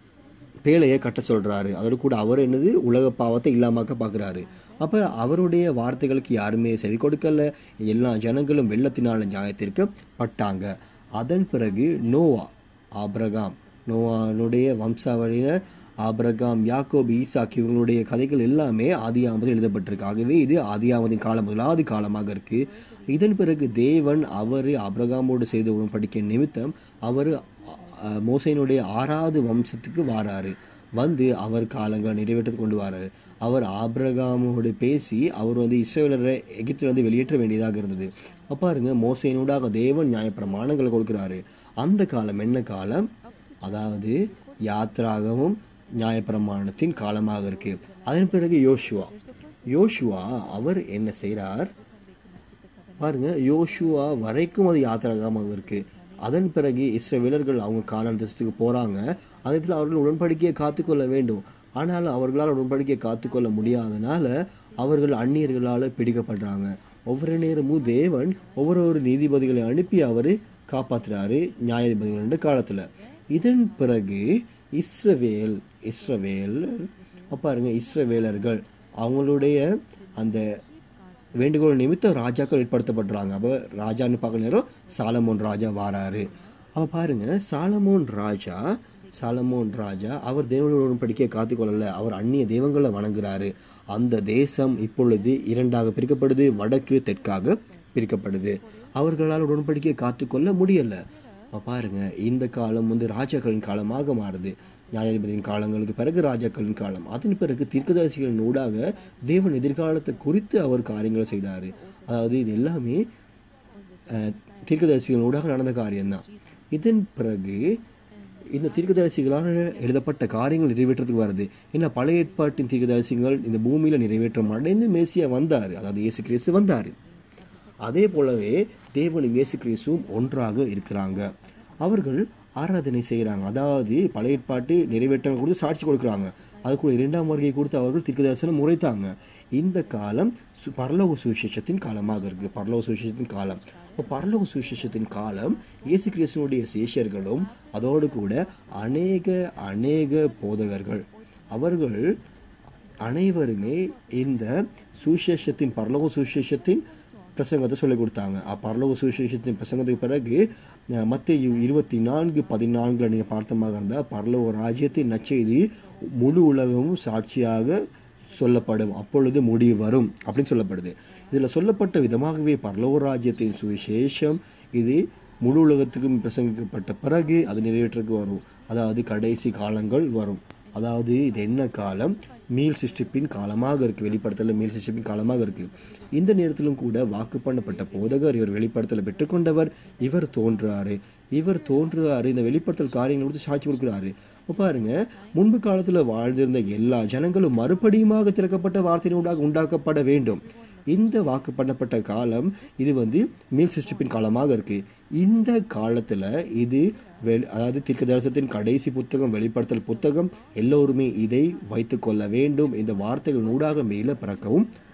பேழையை கட்ட சொல்றாரு அதோட கூட அவர் என்னது உலக பாவத்தை இல்லாமக்க பார்க்கறாரு அப்ப அவருடைய வார்த்தைகளுக்கு யாருமே செவி கொடுக்கல எல்லா ஜனங்களும் வெள்ளத்தினால நியாயத்திற்கப்பட்டாங்க அதன் பிறகு நோவா ஆபிரகாம் நோவானுடைய வம்சாவளியினர் ஆபிரகாம் யாக்கோப் ஈசாக் இவங்களுடைய கதைகள் எல்லாமே ஆதியாமத்தில் எழுதப்பட்டிருக்கு ஆகவே இது ஆதியாமத்தின் காலம் முதலாவது காலமாக இருக்கு இதன் பிறகு தேவன் அவரு ஆபிரகாமோடு செய்த உடன்படிக்கை நிமித்தம் அவர் மோசையினுடைய ஆறாவது வம்சத்துக்கு வாராரு வந்து அவர் காலங்களை நிறைவேற்றி கொண்டு வராரு அவர் ஆபிரகாமோடு பேசி அவர் வந்து இஸ்ரேலரை எகிப்தில் வந்து வெளியேற்ற வேண்டியதாக இருந்தது அப்ப பாருங்க மோசையினூடாக தேவன் நியாயப்பிரமாணங்களை கொடுக்கிறாரு அந்த காலம் என்ன காலம் அதாவது யாத்ராகவும் நியாயப்பிரமாணத்தின் காலமாக இருக்கு அதன் பிறகு யோசுவா யோசுவா அவர் என்ன செய்றார் பாருங்க யோசுவா வரைக்கும் அது யாத்திராகமாக இருக்கு அதன் பிறகு இஸ்ரவேலர்கள் அவங்க கானான் தேசத்துக்கு போறாங்க அதில் அவர்கள் உடன்படிக்கையை காத்துக்கொள்ள வேண்டும் ஆனால் அவர்களால் உடன்படிக்கையை காத்துக்கொள்ள முடியாதனால அவர்கள் அந்நியர்களால பிடிக்கப்படுறாங்க ஒவ்வொரு நேரமும் தேவன் ஒவ்வொரு ஒரு நீதிபதிகளை அனுப்பி அவரு காப்பாத்துறாரு நியாயாதிபதிகள் காலத்துல இதன் பிறகு இஸ்ரவேல் இஸ்ரவேல் அப்ப பாருங்க இஸ்ரவேலர்கள் அவங்களுடைய அந்த வேண்டுகோள் நிமித்தம் ராஜாக்கள் ஏற்படுத்தப்படுறாங்க அப்ப ராஜான்னு பார்க்க நேரம் சாலமோன் ராஜா வாராரு அப்ப பாருங்க சாலமோன் ராஜா சாலமோன் ராஜா அவர் தேவனோட உடன்படிக்கையை காத்துக்கொள்ளல அவர் அந்நிய தெய்வங்களை வணங்குறாரு அந்த தேசம் இப்பொழுது இரண்டாக பிரிக்கப்படுது வடக்கு தெற்காக பிரிக்கப்படுது அவர்களால் உடன்படிக்கையை காத்துக்கொள்ள முடியல அப்ப பாருங்க இந்த காலம் வந்து ராஜாக்களின் காலமாக மாறுது நியாயாதிபதியின் காலங்களுக்கு பிறகு ராஜாக்களின் காலம் அதன் பிறகு தீர்க்கதரிசிகளின் ஊடாக தேவன் எதிர்காலத்தை குறித்து அவர் காரியங்களை செய்தாரு அதாவது இது எல்லாமே அஹ், தீர்க்கதரிசிகளின் ஊடாக நடந்த காரியம்தான் இதன் பிறகு இந்த தீர்க்கதரிசிகளால் எழுதப்பட்ட காரியங்கள் நிறைவேற்றத்துக்கு வருது ஏன்னா பழைய ஏற்பாட்டின் தீர்க்கதரிசிகள் இந்த பூமியில நிறைவேற்றம் அடைந்து மேசியா வந்தாரு அதாவது இயேசு கிறிஸ்து வந்தாரு அதே போலவே தேவனும் இயேசு கிறிஸ்துவும் ஒன்றாக இருக்கிறாங்க அவர்கள் ஆராதனை செய்கிறாங்க அதாவது பழைய ஏற்பாட்டு நிறைவேற்றம் கொடுத்து சாட்சி கொடுக்குறாங்க அதுக்குள்ள இரண்டாம் வருகை கொடுத்து அவர்கள் தீர்க்கதரிசனம் உரைத்தாங்க இந்த காலம் சு- பரலோக சுவிசேஷத்தின் காலமாக இருக்கு பரலோக சுவிசேஷத்தின் காலம் இப்போ பரலோக சுவிசேஷத்தின் காலம் இயேசு கிறிஸ்துவனுடைய சேஷர்களும் அதோடு கூட அநேக அநேக போதகர்கள் அவர்கள் அனைவருமே இந்த சுவிசேஷத்தின் பரலோக சுவிசேஷத்தின் பிரசங்கத்தை சொல்லிக் கொடுத்தாங்க அ, பரலோக சுவிசேஷத்தின் பிரசங்கத்துக்கு பிறகு அஹ், மத்தேயு இருபத்தி நான்கு பதினான்குல நீங்க பார்த்தமாக இருந்தா பரலோக ராஜ்யத்தின் நற்செய்தி முழு உலகமும் சாட்சியாக சொல்லப்படும் அப்பொழுது முடிவு வரும் அப்படின்னு சொல்லப்படுது இதுல சொல்லப்பட்ட விதமாகவே பரலோக ராஜ்யத்தின் சுவிசேஷம் இது முழு உலகத்துக்கும் பிரசங்கிக்கப்பட்ட பிறகு அது நிறைவேற்றுக்கு வரும் அதாவது கடைசி காலங்கள் வரும் அதாவது இது என்ன காலம் மீள் சிருஷ்டிப்பின் காலமாக இருக்கு வெளிப்படுத்தல மீள் சிருஷ்டிப்பின் காலமாக இருக்கு இந்த நேரத்திலும் கூட வாக்கு பண்ணப்பட்ட போதகர் இவர் வெளிப்படுத்தல பெற்றுக்கொண்டவர் இவர் தோன்றுறாரு இவர் தோன்றுறாரு இந்த வெளிப்படுத்தல் காரியங்களை கொடுத்து சாட்சி கொடுக்கிறாரு இப்ப பாருங்க முன்பு காலத்துல வாழ்ந்திருந்த எல்லா ஜனங்களும் மறுபடியுமாக திறக்கப்பட்ட வார்த்தையினூடாக உண்டாக்கப்பட வேண்டும் இந்த வாக்கு பண்ணப்பட்ட காலம் இது வந்து மீள் சிருஷ்டிப்பின் காலமாக இருக்கு இந்த காலத்துல இது வெ- அதாவது தீர்க்கதரிசனத்தின் கடைசி புத்தகம் வெளிப்படுத்தல் புத்தகம் எல்லோருமே இதை வைத்துக் கொள்ள வேண்டும் இந்த வார்த்தைகள் ஊடாக மேல பிறக்கவும்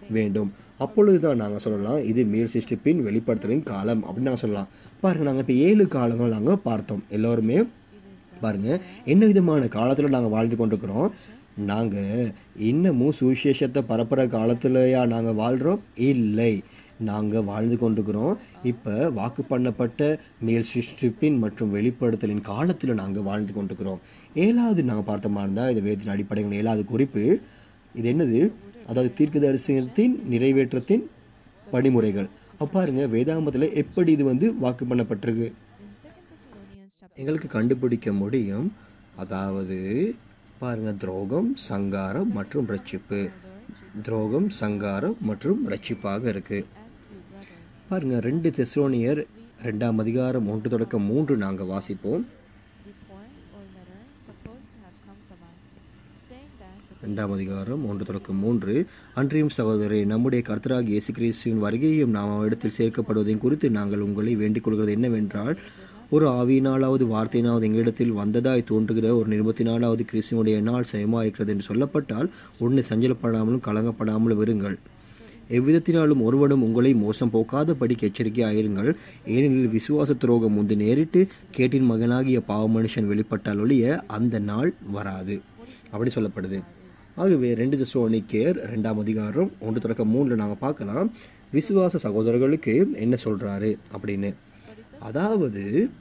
வேண்டும் அப்பொழுதுதான் நாங்க சொல்லலாம் இது மேல் சிருஷ்டிப்பின் வெளிப்படுத்தலின் காலம் அப்படின்னு நாங்க சொல்லலாம் பாருங்க நாங்க இப்ப ஏழு காலங்கள் நாங்க பார்த்தோம் எல்லாருமே பாருங்க என்ன விதமான காலத்துல நாங்க வாழ்ந்து கொண்டிருக்கிறோம் நாங்க இன்னமும் சுவிசேஷத்தை பரப்புற காலத்துலயா நாங்க வாழ்றோம் இல்லை நாங்க வாழ்ந்து கொண்டிருக்கிறோம் இப்ப வாக்கு பண்ணப்பட்ட மேல் சிருஷ்டிப்பின் மற்றும் வெளிப்படுத்தலின் காலத்துல நாங்க வாழ்ந்து கொண்டிருக்கிறோம் ஏழாவது நாங்க பார்த்த மாதிரி இருந்தா இது வேதத்தின் அடிப்படையில் ஏழாவது குறிப்பு இது என்னது அதாவது தீர்க்க தரிசனத்தின் நிறைவேற்றத்தின் படிமுறைகள் அப்ப பாருங்க வேதாமத்துல எப்படி இது வந்து வாக்கு பண்ணப்பட்டிருக்கு In 2 Thessalonians chapter எங்களுக்கு கண்டுபிடிக்க முடியும் அதாவது பாருங்க துரோகம் சங்காரம் மற்றும் ரட்சிப்பு துரோகம் சங்காரம் மற்றும் ரட்சிப்பாக இருக்கு ask you brothers, பாருங்க ரெண்டு தெசோனியர் ரெண்டாம் அதிகாரம் ஒன்று தொடக்கம் மூன்று நாங்க வாசிப்போம் report or letter supposed to have come from us, saying that the ரெண்டாம் அதிகாரம் ஒன்று தொடக்கம் மூன்று அன்றியும் சகோதரே நம்முடைய கர்த்தராகிய இயேசு கிறிஸ்துவின் வருகையும் நாம் அவரிடத்தில் சேர்க்கப்படுவதையும் குறித்து நாங்கள் உங்களை வேண்டிக் கொள்கிறது என்னவென்றால் ஒரு ஆவியினாலாவது வார்த்தையினாவது எங்களிடத்தில் வந்ததாய் தோன்றுகிற ஒரு நிருபத்தினாலாவது கிறிஸ்துவனுடைய நாள் செயமாயிருக்கிறது என்று சொல்லப்பட்டால் உடனே சஞ்சலப்படாமலும் கலங்கப்படாமலும் இருங்கள் எவ்விதத்தினாலும் ஒருவனும் உங்களை மோசம் போக்காதபடிக்கு எச்சரிக்கையாயிருங்கள் ஏனெனில் விசுவாச துரோகம் முந்து நேரிட்டு கேட்டின் மகனாகிய பாவ மனுஷன் வெளிப்பட்டால் ஒழிய அந்த நாள் வராது அப்படி சொல்லப்படுது ஆகவே ரெண்டு தெசலோனிக்கேயர் ரெண்டாம் அதிகாரம் ஒன்று தொடக்கம் மூணுல நாங்க பார்க்கலாம் விசுவாச சகோதரர்களுக்கு என்ன சொல்றாரு அப்படின்னு அதாவது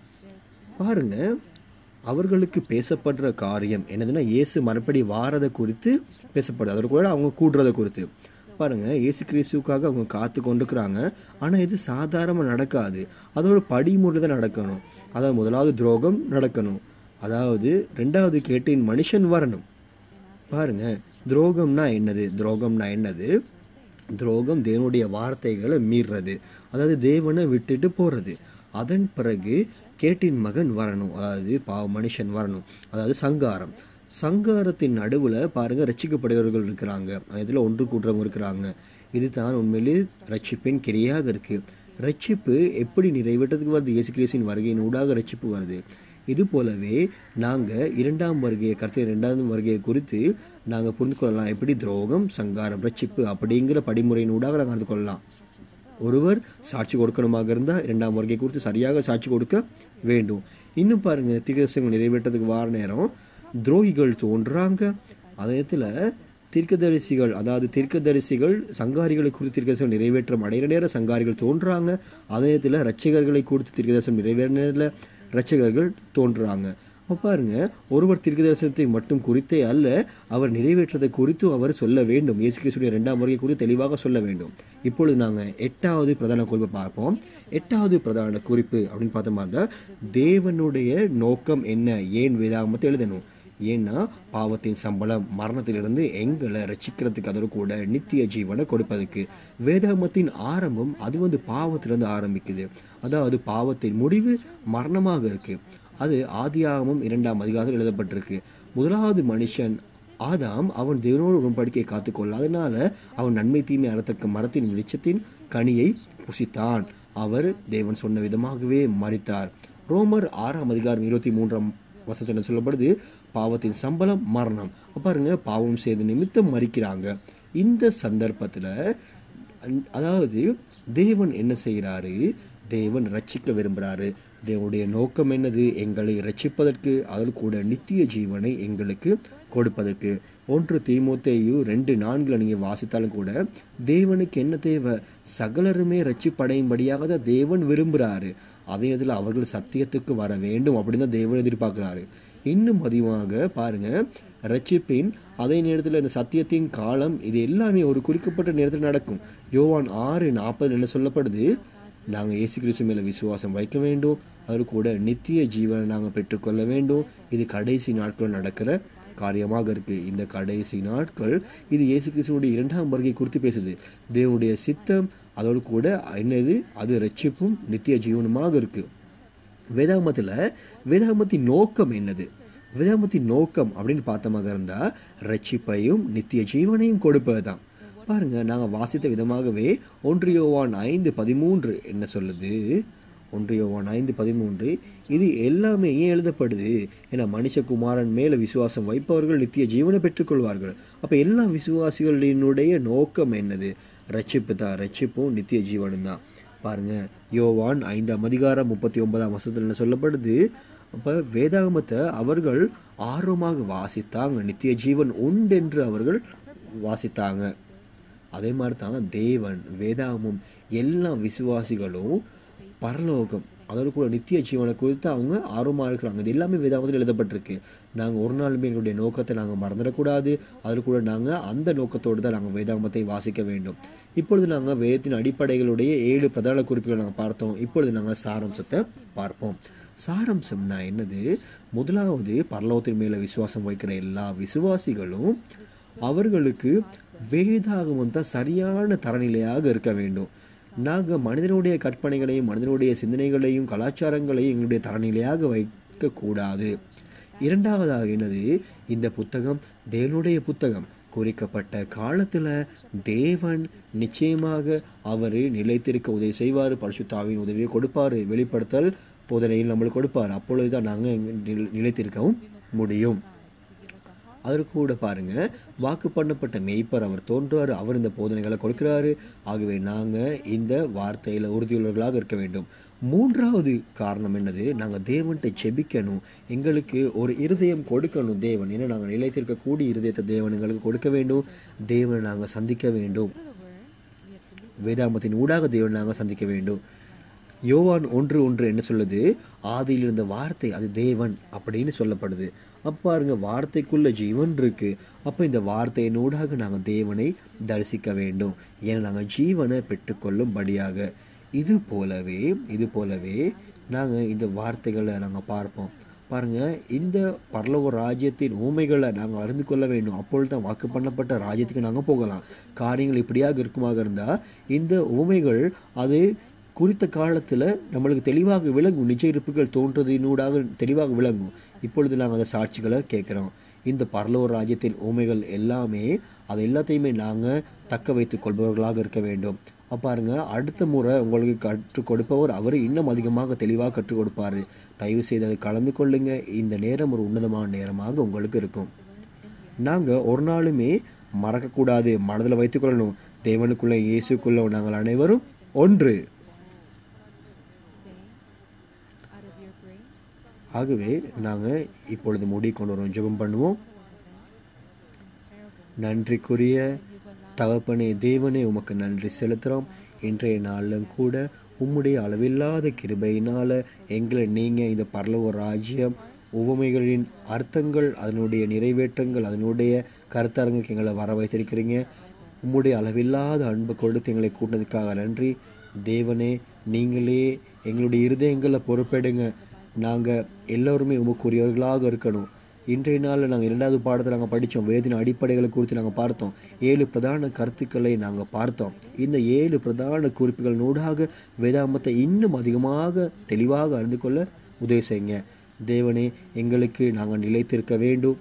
பாருங்க அவர்களுக்கு பேசப்படுற காரியம் என்னதுன்னா இயேசு மறுபடி வாரதை குறித்து பேசப்படுது அதற்கு கூட அவங்க கூடுறதை குறித்து பாருங்க இயேசு கிறிஸ்துவுக்காக அவங்க காத்து கொண்டிருக்கிறாங்க ஆனா இது சாதாரணமா நடக்காது அது ஒரு படிமுறை தான் நடக்கணும் அதாவது முதலாவது துரோகம் நடக்கணும் அதாவது ரெண்டாவது கேட்டின் மனுஷன் வரணும் பாருங்க துரோகம்னா என்னது துரோகம்னா என்னது துரோகம் தேவனுடைய வார்த்தைகளை மீறுறது அதாவது தேவனை விட்டுட்டு போறது அதன் பிறகு கேட்டின் மகன் வரணும் அதாவது பாவ மனுஷன் வரணும் அதாவது சங்காரம் சங்காரத்தின் நடுவுல பாருங்க ரட்சிக்கப்படுகிறவர்கள் இருக்கிறாங்க இதுல ஒன்று கூட்டுறவங்க இருக்கிறாங்க இதுதான் உண்மையிலே ரட்சிப்பின் கிரியாக இருக்கு ரட்சிப்பு எப்படி நிறைவேற்றத்துக்கு வருது இயேசு கிறிஸ்துவின் வருகையின் ஊடாக ரட்சிப்பு வருது இது போலவே நாங்க இரண்டாம் வருகையை கருத்து இரண்டாம் வருகையை குறித்து நாங்க புரிந்து கொள்ளலாம் எப்படி துரோகம் சங்காரம் ரட்சிப்பு அப்படிங்கிற படிமுறையின் ஊடாக நாங்க அறிந்து கொள்ளலாம் ஒருவர் சாட்சி கொடுக்கணுமாக இருந்தா இரண்டாம் வருகை குறித்து சரியாக சாட்சி கொடுக்க வேண்டும் இன்னும் பாருங்க தீர்க்கதரிசனம் நிறைவேற்றதுக்கு வார நேரம் துரோகிகள் தோன்றாங்க அதயத்துல தீர்க்கதரிசிகள் அதாவது தீர்க்கதரிசிகள் சங்காரிகளை குறித்து தீர்க்கதரிசனம் நிறைவேற்றம் அடைகிற நேரம் சங்காரிகள் தோன்றாங்க அதயத்துல ரட்சகர்களை குறித்து தீர்க்கதரிசனம் நிறைவேற நேரத்துல ரட்சகர்கள் தோன்றுறாங்க அப்ப பாருங்க ஒருவர் தீர்க்கதரிசனத்தை மட்டும் குறித்தே அல்ல அவர் நிறைவேற்றதை குறித்தும் அவர் சொல்ல வேண்டும் இயேசு கிறிஸ்துடைய இரண்டாம் வருகை குறித்து தெளிவாக சொல்ல வேண்டும் இப்பொழுது நாங்க எட்டாவது பிரதான குறிப்பை பார்ப்போம் எட்டாவது பிரதான குறிப்பு அப்படின்னு பார்த்த மாதிரி தான் தேவனுடைய நோக்கம் என்ன ஏன் வேதாகமத்தை எழுதணும் ஏன்னா பாவத்தின் சம்பளம் மரணத்திலிருந்து எங்களை ரட்சிக்கிறதுக்கு அதோடு கூட நித்திய ஜீவனை கொடுப்பதுக்கு வேதாகமத்தின் ஆரம்பம் அது வந்து பாவத்திலிருந்து ஆரம்பிக்குது அதாவது பாவத்தின் முடிவு மரணமாக இருக்கு அது ஆதியாகமும் இரண்டாம் அதிகாரத்தில் எழுதப்பட்டிருக்கு முதலாவது மனுஷன் ஆதாம் அவன் தேவனோடு உடன்படிக்கை காத்துக்கொள்ள அதனால அவன் நன்மை தீமை அறத்தக்க மரத்தின் வெளிச்சத்தின் கனியை புசித்தான் அவர் தேவன் சொன்ன விதமாகவே மறித்தார் ரோமர் ஆறாம் அதிகாரம் இருபத்தி மூன்றாம் வசனத்தில் சொல்லப்படுது பாவத்தின் சம்பளம் மரணம் அப்ப பாருங்க பாவம் செய்த நிமித்தம் மறிக்கிறாங்க இந்த சந்தர்ப்பத்துல அந்- அதாவது தேவன் என்ன செய்கிறாரு தேவன் ரட்சிக்க விரும்புறாரு தேவனுடைய நோக்கம் என்னது எங்களை ரட்சிப்பதற்கு அதில் கூட நித்திய ஜீவனை எங்களுக்கு கொடுப்பதற்கு ஒன்று தீமோத்தேயு ரெண்டு நான்குல நீங்க வாசித்தாலும் கூட தேவனுக்கு என்ன தேவை சகலருமே ரட்சிப்படையும்படியாக தான் தேவன் விரும்புறாரு அதே நேரத்தில் அவர்கள் சத்தியத்துக்கு வர வேண்டும் அப்படின்னு தான் தேவன் எதிர்பார்க்கிறாரு இன்னும் அதிகமாக பாருங்க ரட்சிப்பின் அதே நேரத்தில் இந்த சத்தியத்தின் காலம் இது எல்லாமே ஒரு குறிக்கப்பட்ட நேரத்தில் நடக்கும் யோவான் ஆறு நாற்பது என்ன சொல்லப்படுது நாங்க இயேசு கிறிஸ்து மேல விசுவாசம் வைக்க வேண்டும் அது கூட நித்திய ஜீவனை நாங்க பெற்றுக்கொள்ள வேண்டும் இது கடைசி நாட்கள் நடக்கிற காரியமாக இருக்கு இந்த கடைசி நாட்கள் இது இயேசு கிறிஸ்துவோட இரண்டாம் வருகை குறித்து பேசுது தேவனுடைய சித்தம் அதோடு கூட என்னது அது ரட்சிப்பும் நித்திய ஜீவனுமாக இருக்கு வேதாகமத்துல வேதாகமத்தின் நோக்கம் என்னது வேதாகமத்தின் நோக்கம் அப்படின்னு பார்த்தமாக இருந்தா ரட்சிப்பையும் நித்திய ஜீவனையும் கொடுப்பதுதான் பாருங்க நாங்க வாசித்த விதமாகவே ஒன்று யோவான் ஐந்து பதிமூன்று என்ன சொல்லுது ஒன்று யோவான் ஐந்து பதிமூன்று இது எல்லாமே ஏன் எழுதப்படுது ஏன்னா மனுஷகுமாரன் மேல விசுவாசம் வைப்பவர்கள் நித்திய ஜீவனை பெற்றுக்கொள்வார்கள் அப்ப எல்லா விசுவாசிகளினுடைய நோக்கம் என்னது ரட்சிப்பு தான் ரட்சிப்பும் நித்திய ஜீவனும் தான் பாருங்க யோவான் ஐந்தாம் அதிகாரம் முப்பத்தி ஒன்பதாம் வசத்துல என்ன சொல்லப்படுது அப்ப வேதாகமத்தை அவர்கள் ஆர்வமாக வாசித்தாங்க நித்திய ஜீவன் உண்டென்று அவர்கள் வாசித்தாங்க அதே மாதிரி தான் தேவன் வேதாகமம் எல்லா விசுவாசிகளும் பரலோகம் அதோடு கூட நித்திய ஜீவனை குறித்து அவங்க ஆர்வமாக இருக்கிறாங்க இது எல்லாமே வேதாகமத்தில் எழுதப்பட்டிருக்கு நாங்கள் ஒரு நாளுமே எங்களுடைய நோக்கத்தை நாங்கள் மறந்துடக்கூடாது அதில் கூட நாங்கள் அந்த நோக்கத்தோடு தான் நாங்கள் வேதாகமத்தை வாசிக்க வேண்டும் இப்பொழுது நாங்கள் வேதத்தின் அடிப்படைகளுடைய ஏழு பிரதான குறிப்புகளை நாங்கள் பார்த்தோம் இப்பொழுது நாங்கள் சாராம்சத்தை பார்ப்போம் சாராம்சம்னா என்னது முதலாவது பரலோகத்தின் மேல விசுவாசம் வைக்கிற எல்லா விசுவாசிகளும் அவர்களுக்கு வேதாகமம் தான் சரியான தரநிலையாக இருக்க வேண்டும் நாங்கள் மனிதனுடைய கற்பனைகளையும் மனிதனுடைய சிந்தனைகளையும் கலாச்சாரங்களையும் எங்களுடைய தரநிலையாக வைக்கக்கூடாது இரண்டாவதாக என்னது இந்த புத்தகம் தேவனுடைய புத்தகம் குறிக்கப்பட்ட காலத்துல தேவன் நிச்சயமாக அவரு நிலைத்திருக்க உதவி செய்வார் பரிசுத்தாவின் உதவியை கொடுப்பாரு வெளிப்படுத்தல் போதனையில் நம்மளுக்கு கொடுப்பார் அப்பொழுதுதான் நாங்க நில- நிலைத்திருக்கவும் முடியும் அதற்கு கூட பாருங்க வாக்கு பண்ணப்பட்ட மெய்ப்பர் அவர் தோன்றுவார் அவர் இந்த போதனைகளை கொடுக்கிறாரு ஆகவே நாங்க இந்த வார்த்தையில உறுதியுள்ளவர்களாக இருக்க வேண்டும் மூன்றாவது காரணம் என்னது நாங்க தேவன்கிட்ட செபிக்கணும் எங்களுக்கு ஒரு இருதயம் கொடுக்கணும் தேவன் ஏன்னா நாங்க நிலைத்திருக்கக்கூடிய இருதயத்தை தேவன் எங்களுக்கு கொடுக்க வேண்டும் தேவனை நாங்க சந்திக்க வேண்டும் Through the word, we have to live வேதாமத்தின் ஊடாக தேவன் நாங்க சந்திக்க வேண்டும் யோவான் ஒன்று ஒன்று என்ன சொல்லுது ஆதியில் இருந்த வார்த்தை அது தேவன் அப்படின்னு சொல்லப்படுது அப்ப பாருங்க வார்த்தைக்குள்ள ஜீவன் இருக்கு அப்ப இந்த வார்த்தையின் ஊடாக நாங்க தேவனை தரிசிக்க வேண்டும் ஏன்னா நாங்க ஜீவனை பெற்றுக்கொள்ளும்படியாக இது போலவே இது போலவே நாங்க இந்த வார்த்தைகளை நாங்க பார்ப்போம் பாருங்க இந்த பரலோக ராஜ்யத்தின் ஊமைகளை நாங்க அறிந்து கொள்ள வேண்டும் அப்பொழுதுதான் வாக்கு பண்ணப்பட்ட ராஜ்யத்துக்கு நாங்க போகலாம் காரியங்கள் இப்படியாக இருக்குமாக இருந்தா இந்த ஊமைகள் அது குறித்த காலத்துல நம்மளுக்கு தெளிவாக விளங்கும் நிஜ இருப்புகள் தோன்றதினூடாக தெளிவாக விளங்கும் இப்பொழுது நாங்கள் அந்த சாட்சிகளை கேட்கிறோம் இந்த பரலோக ராஜ்யத்தின் ஊமைகள் எல்லாமே அது எல்லாத்தையுமே நாங்க தக்க வைத்துக் கொள்பவர்களாக இருக்க வேண்டும் அப்ப பாருங்க அடுத்த முறை உங்களுக்கு கற்றுக் கொடுப்பவர் அவர் இன்னும் அதிகமாக தெளிவாக கற்றுக் கொடுப்பாரு தயவு செய்து அதை கலந்து கொள்ளுங்க இந்த நேரம் ஒரு உன்னதமான நேரமாக உங்களுக்கு இருக்கும் நாங்க ஒரு நாளுமே மறக்கக்கூடாது மனதில் வைத்துக் கொள்ளணும் தேவனுக்குள்ள இயேசுக்குள்ள நாங்கள் அனைவரும் ஒன்று today, out of your grace, ஆகவே நாங்க இப்பொழுது முடி கொண்டு வரோம் ஜெபம் பண்ணுவோம் terrible, நன்றிக்குரிய you've allowed தகப்பனே தேவனே உமக்கு நன்றி செலுத்துறோம் இன்றைய நாளிலும் கூட உம்முடைய அளவில்லாத கிருபையினால எங்களை நீங்க இந்த பரலோக ராஜ்யம் உவமைகளின் அர்த்தங்கள் அதனுடைய நிறைவேற்றங்கள் அதனுடைய கருத்தரங்குக்கு எங்களை வர வைத்திருக்கிறீங்க உம்முடைய அளவில்லாத அன்பு கொடுத்து எங்களை கூட்டினதுக்காக நன்றி தேவனே நீங்களே எங்களுடைய இருதயங்களை பொறுப்பெடுங்க நாங்க எல்லோருமே உமக்குரியவர்களாக இருக்கணும் இன்றைய நாளில் நாங்கள் இரண்டாவது பாடத்தை நாங்கள் படித்தோம் வேதின அடிப்படைகளை குறித்து நாங்கள் பார்த்தோம் ஏழு பிரதான கருத்துக்களை நாங்கள் பார்த்தோம் இந்த ஏழு பிரதான குறிப்புகள் நூடாக வேதாமத்தை இன்னும் அதிகமாக தெளிவாக அறிந்து கொள்ள உதவி செய்யுங்க தேவனே எங்களுக்கு நாங்கள் நிலைத்திருக்க வேண்டும்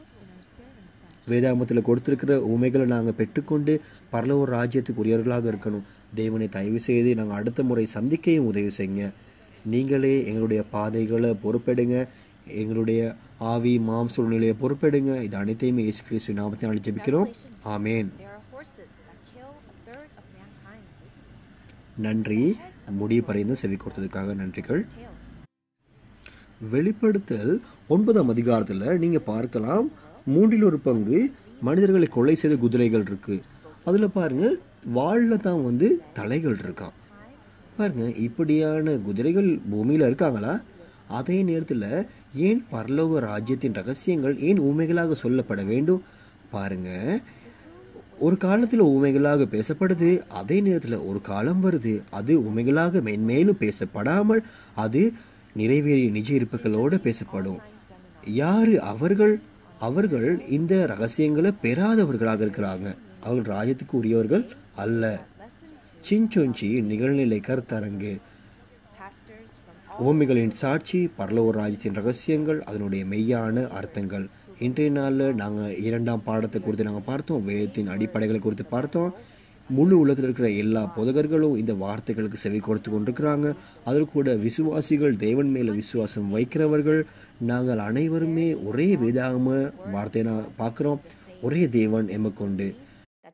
health in our spirit and sight. வேதாமத்தில் கொடுத்திருக்கிற உண்மைகளை நாங்கள் பெற்றுக்கொண்டு பரலோக ராஜ்யத்துக்கு உரியவர்களாக இருக்கணும் தேவனை தயவு செய்து நாங்கள் அடுத்த முறை சந்திக்கையும் உதவி செய்யுங்க நீங்களே எங்களுடைய பாதைகளை பொறுப்பெடுங்க எங்களுடைய ஆவி மாம்ச நிலையை பொறுப்பெடுங்க இது அனைத்தையுமே இயேசு கிறிஸ்து நாமத்தினால் ஜெபிக்கிறோம் ஆமேன் There are horses that kill a third of mankind. நன்றி முடிய பறைந்து செவி கொடுத்ததுக்காக நன்றிகள் Tails. வெளிப்படுத்தல் ஒன்பதாம் அதிகாரத்துல நீங்க பார்க்கலாம் மூன்றில் ஒரு பங்கு மனிதர்களை கொலை செய்த குதிரைகள் இருக்கு அதுல பாருங்க வாள்ல தான் வந்து தலைகள் இருக்கான் பாருங்க இப்படியான குதிரைகள் பூமியில இருக்காங்களா அதே நேரத்துல ஏன் பரலோக ராஜ்யத்தின் ரகசியங்கள் ஏன் ஊமைகளாக சொல்லப்பட வேண்டும் பாருங்க ஒரு காலத்துல ஊமைகளாக பேசப்படுது அதே நேரத்துல ஒரு காலம் வருது அது ஊமைகளாக மென்மேலும் பேசப்படாமல் அது நிறைவேறிய நிஜ இருப்புகளோட பேசப்படும் யாரு அவர்கள் அவர்கள் இந்த ரகசியங்களை பெறாதவர்களாக இருக்கிறாங்க அவர்கள் ராஜ்யத்துக்கு உரியவர்கள் அல்ல சிஞ்சொஞ்சி நிகழ்நிலை கருத்தரங்கு Pastors from ஓமிகளின் சாட்சி பரலோக ராஜ்யத்தின் ரகசியங்கள் அதனுடைய மெய்யான அர்த்தங்கள் இன்றைய நாளில் நாங்கள் இரண்டாம் பாடத்தை குறித்து நாங்கள் பார்த்தோம் வேதத்தின் அடிப்படைகளை குறித்து பார்த்தோம் முழு உலகத்தில் இருக்கிற எல்லா புதகர்களும் இந்த வார்த்தைகளுக்கு செவி கொடுத்து கொண்டிருக்கிறாங்க அதில் கூட விசுவாசிகள் தேவன் மேல விசுவாசம் வைக்கிறவர்கள் நாங்கள் அனைவருமே ஒரே வேதாகம வார்த்தையை நான் பார்க்கிறோம் ஒரே தேவன் எமக்கொண்டு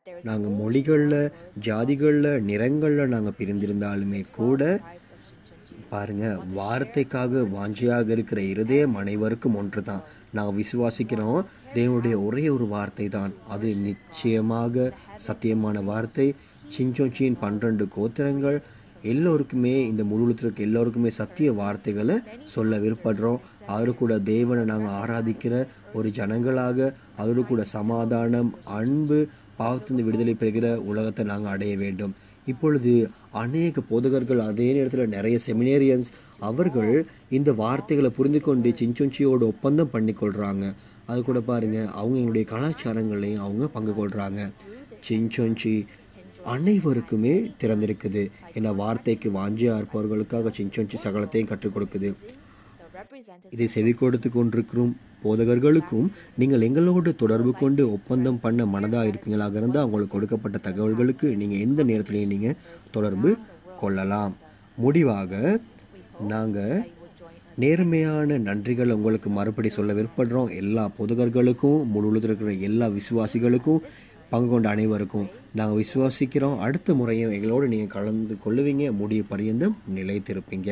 There is நாங்கள் no மொழிகளில் one word ஜாதிகளில் நிறங்களில் நாங்கள் பிரிந்திருந்தாலுமே கூட tribes of Shincheonji. பாருங்க வார்த்தைக்காக வாஞ்சியாக இருக்கிற இருதயம் அனைவருக்கும் ஒன்று தான் நாங்கள் விசுவாசிக்கிறோம் தேவனுடைய ஒரே ஒரு வார்த்தை தான் அது நிச்சயமாக சத்தியமான வார்த்தை சிஞ்சோச்சியின் பன்னிரண்டு கோத்திரங்கள் எல்லோருக்குமே இந்த முழுவத்திற்கு எல்லோருக்குமே சத்திய வார்த்தைகளை சொல்ல விருப்பப்படுறோம் அவரு கூட தேவனை நாங்கள் ஆராதிக்கிற ஒரு ஜனங்களாக அவரு கூட சமாதானம் அன்பு பாவத்திலிருந்து விடுதலை பெறுகிற உலகத்தை நாங்கள் அடைய வேண்டும் இப்பொழுது அநேக போதகர்கள் அதே நேரத்தில் நிறைய செமினேரியன்ஸ் அவர்கள் இந்த வார்த்தைகளை புரிந்து கொண்டு சிஞ்சொஞ்சியோட ஒப்பந்தம் பண்ணி கொள்றாங்க அது கூட பாருங்க அவங்க எங்களுடைய கலாச்சாரங்களையும் அவங்க பங்கு கொள்றாங்க சிஞ்சொஞ்சி அனைவருக்குமே திறந்திருக்குது ஏன்னா வார்த்தைக்கு வாஞ்சியா இருப்பவர்களுக்காக சிஞ்சொஞ்சி சகலத்தையும் கற்றுக் கொடுக்குது The representatives இதை செவி கொடுத்து கொண்டிருக்கும் போதகர்களுக்கும் நீங்கள் எங்களோடு தொடர்பு கொண்டு ஒப்பந்தம் பண்ண மனதா இருக்கீங்களாக இருந்தால் உங்களுக்கு கொடுக்கப்பட்ட தகவல்களுக்கு நீங்க எந்த நேரத்திலையும் நீங்க தொடர்பு கொள்ளலாம் முடிவாக நாங்க that you would join us. நேர்மையான நன்றிகள் உங்களுக்கு மறுபடி சொல்ல விருப்பப்படுறோம் எல்லா பொதுகர்களுக்கும் முழு உலகத்தில் இருக்கிற எல்லா விசுவாசிகளுக்கும் பங்கு கொண்ட அனைவருக்கும் நாங்கள் விசுவாசிக்கிறோம் அடுத்த முறையும் எங்களோடு நீங்கள் கலந்து கொள்ளுவீங்க முடிவு பரியந்தம் நிலைத்திருப்பீங்க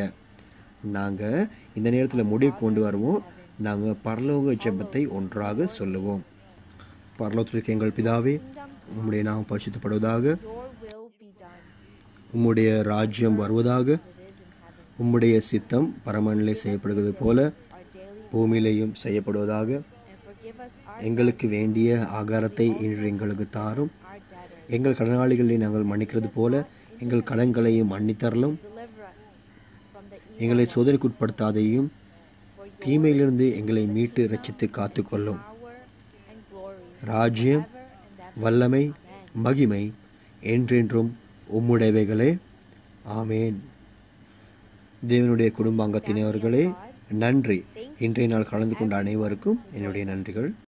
நாங்கள் இந்த நேரத்தில் முடிவு கொண்டு வருவோம் நாங்கள் பரலோக ஜெபத்தை ஒன்றாக சொல்லுவோம் பரலோகத்திற்கு எங்கள் பிதாவே உம்முடைய நாம் பரிசுத்தப்படுவதாக Your will be done உம்முடைய ராஜ்யம் வருவதாக as it is in heaven. உம்முடைய சித்தம் பரமனிலே செய்யப்படுவது போல Our daily பூமியிலேயும் செய்யப்படுவதாக and forgive us our எங்களுக்கு வேண்டிய ஆகாரத்தை இன்று எங்களுக்கு தாரும் our debtors. எங்கள் கடனாளிகளை நாங்கள் மன்னிக்கிறது போல எங்கள் கடன்களையும் மன்னித்தரலும் Deliver us from the evil எங்களை one. சோதனைக்குட்படுத்தாதையும் For yours தீமையிலிருந்து எங்களை மீட்டு ரட்சித்து காத்துக்கொள்ளும் power and glory ராஜ்யம் forever and ever. வல்லமை Amen. மகிமை என்றென்றும் உம்முடையவைகளே ஆமேன் தேவனுடைய குடும்ப அங்கத்தினர்களே நன்றி இன்றைய நாள் கலந்து கொண்ட அனைவருக்கும் என்னுடைய நன்றிகள்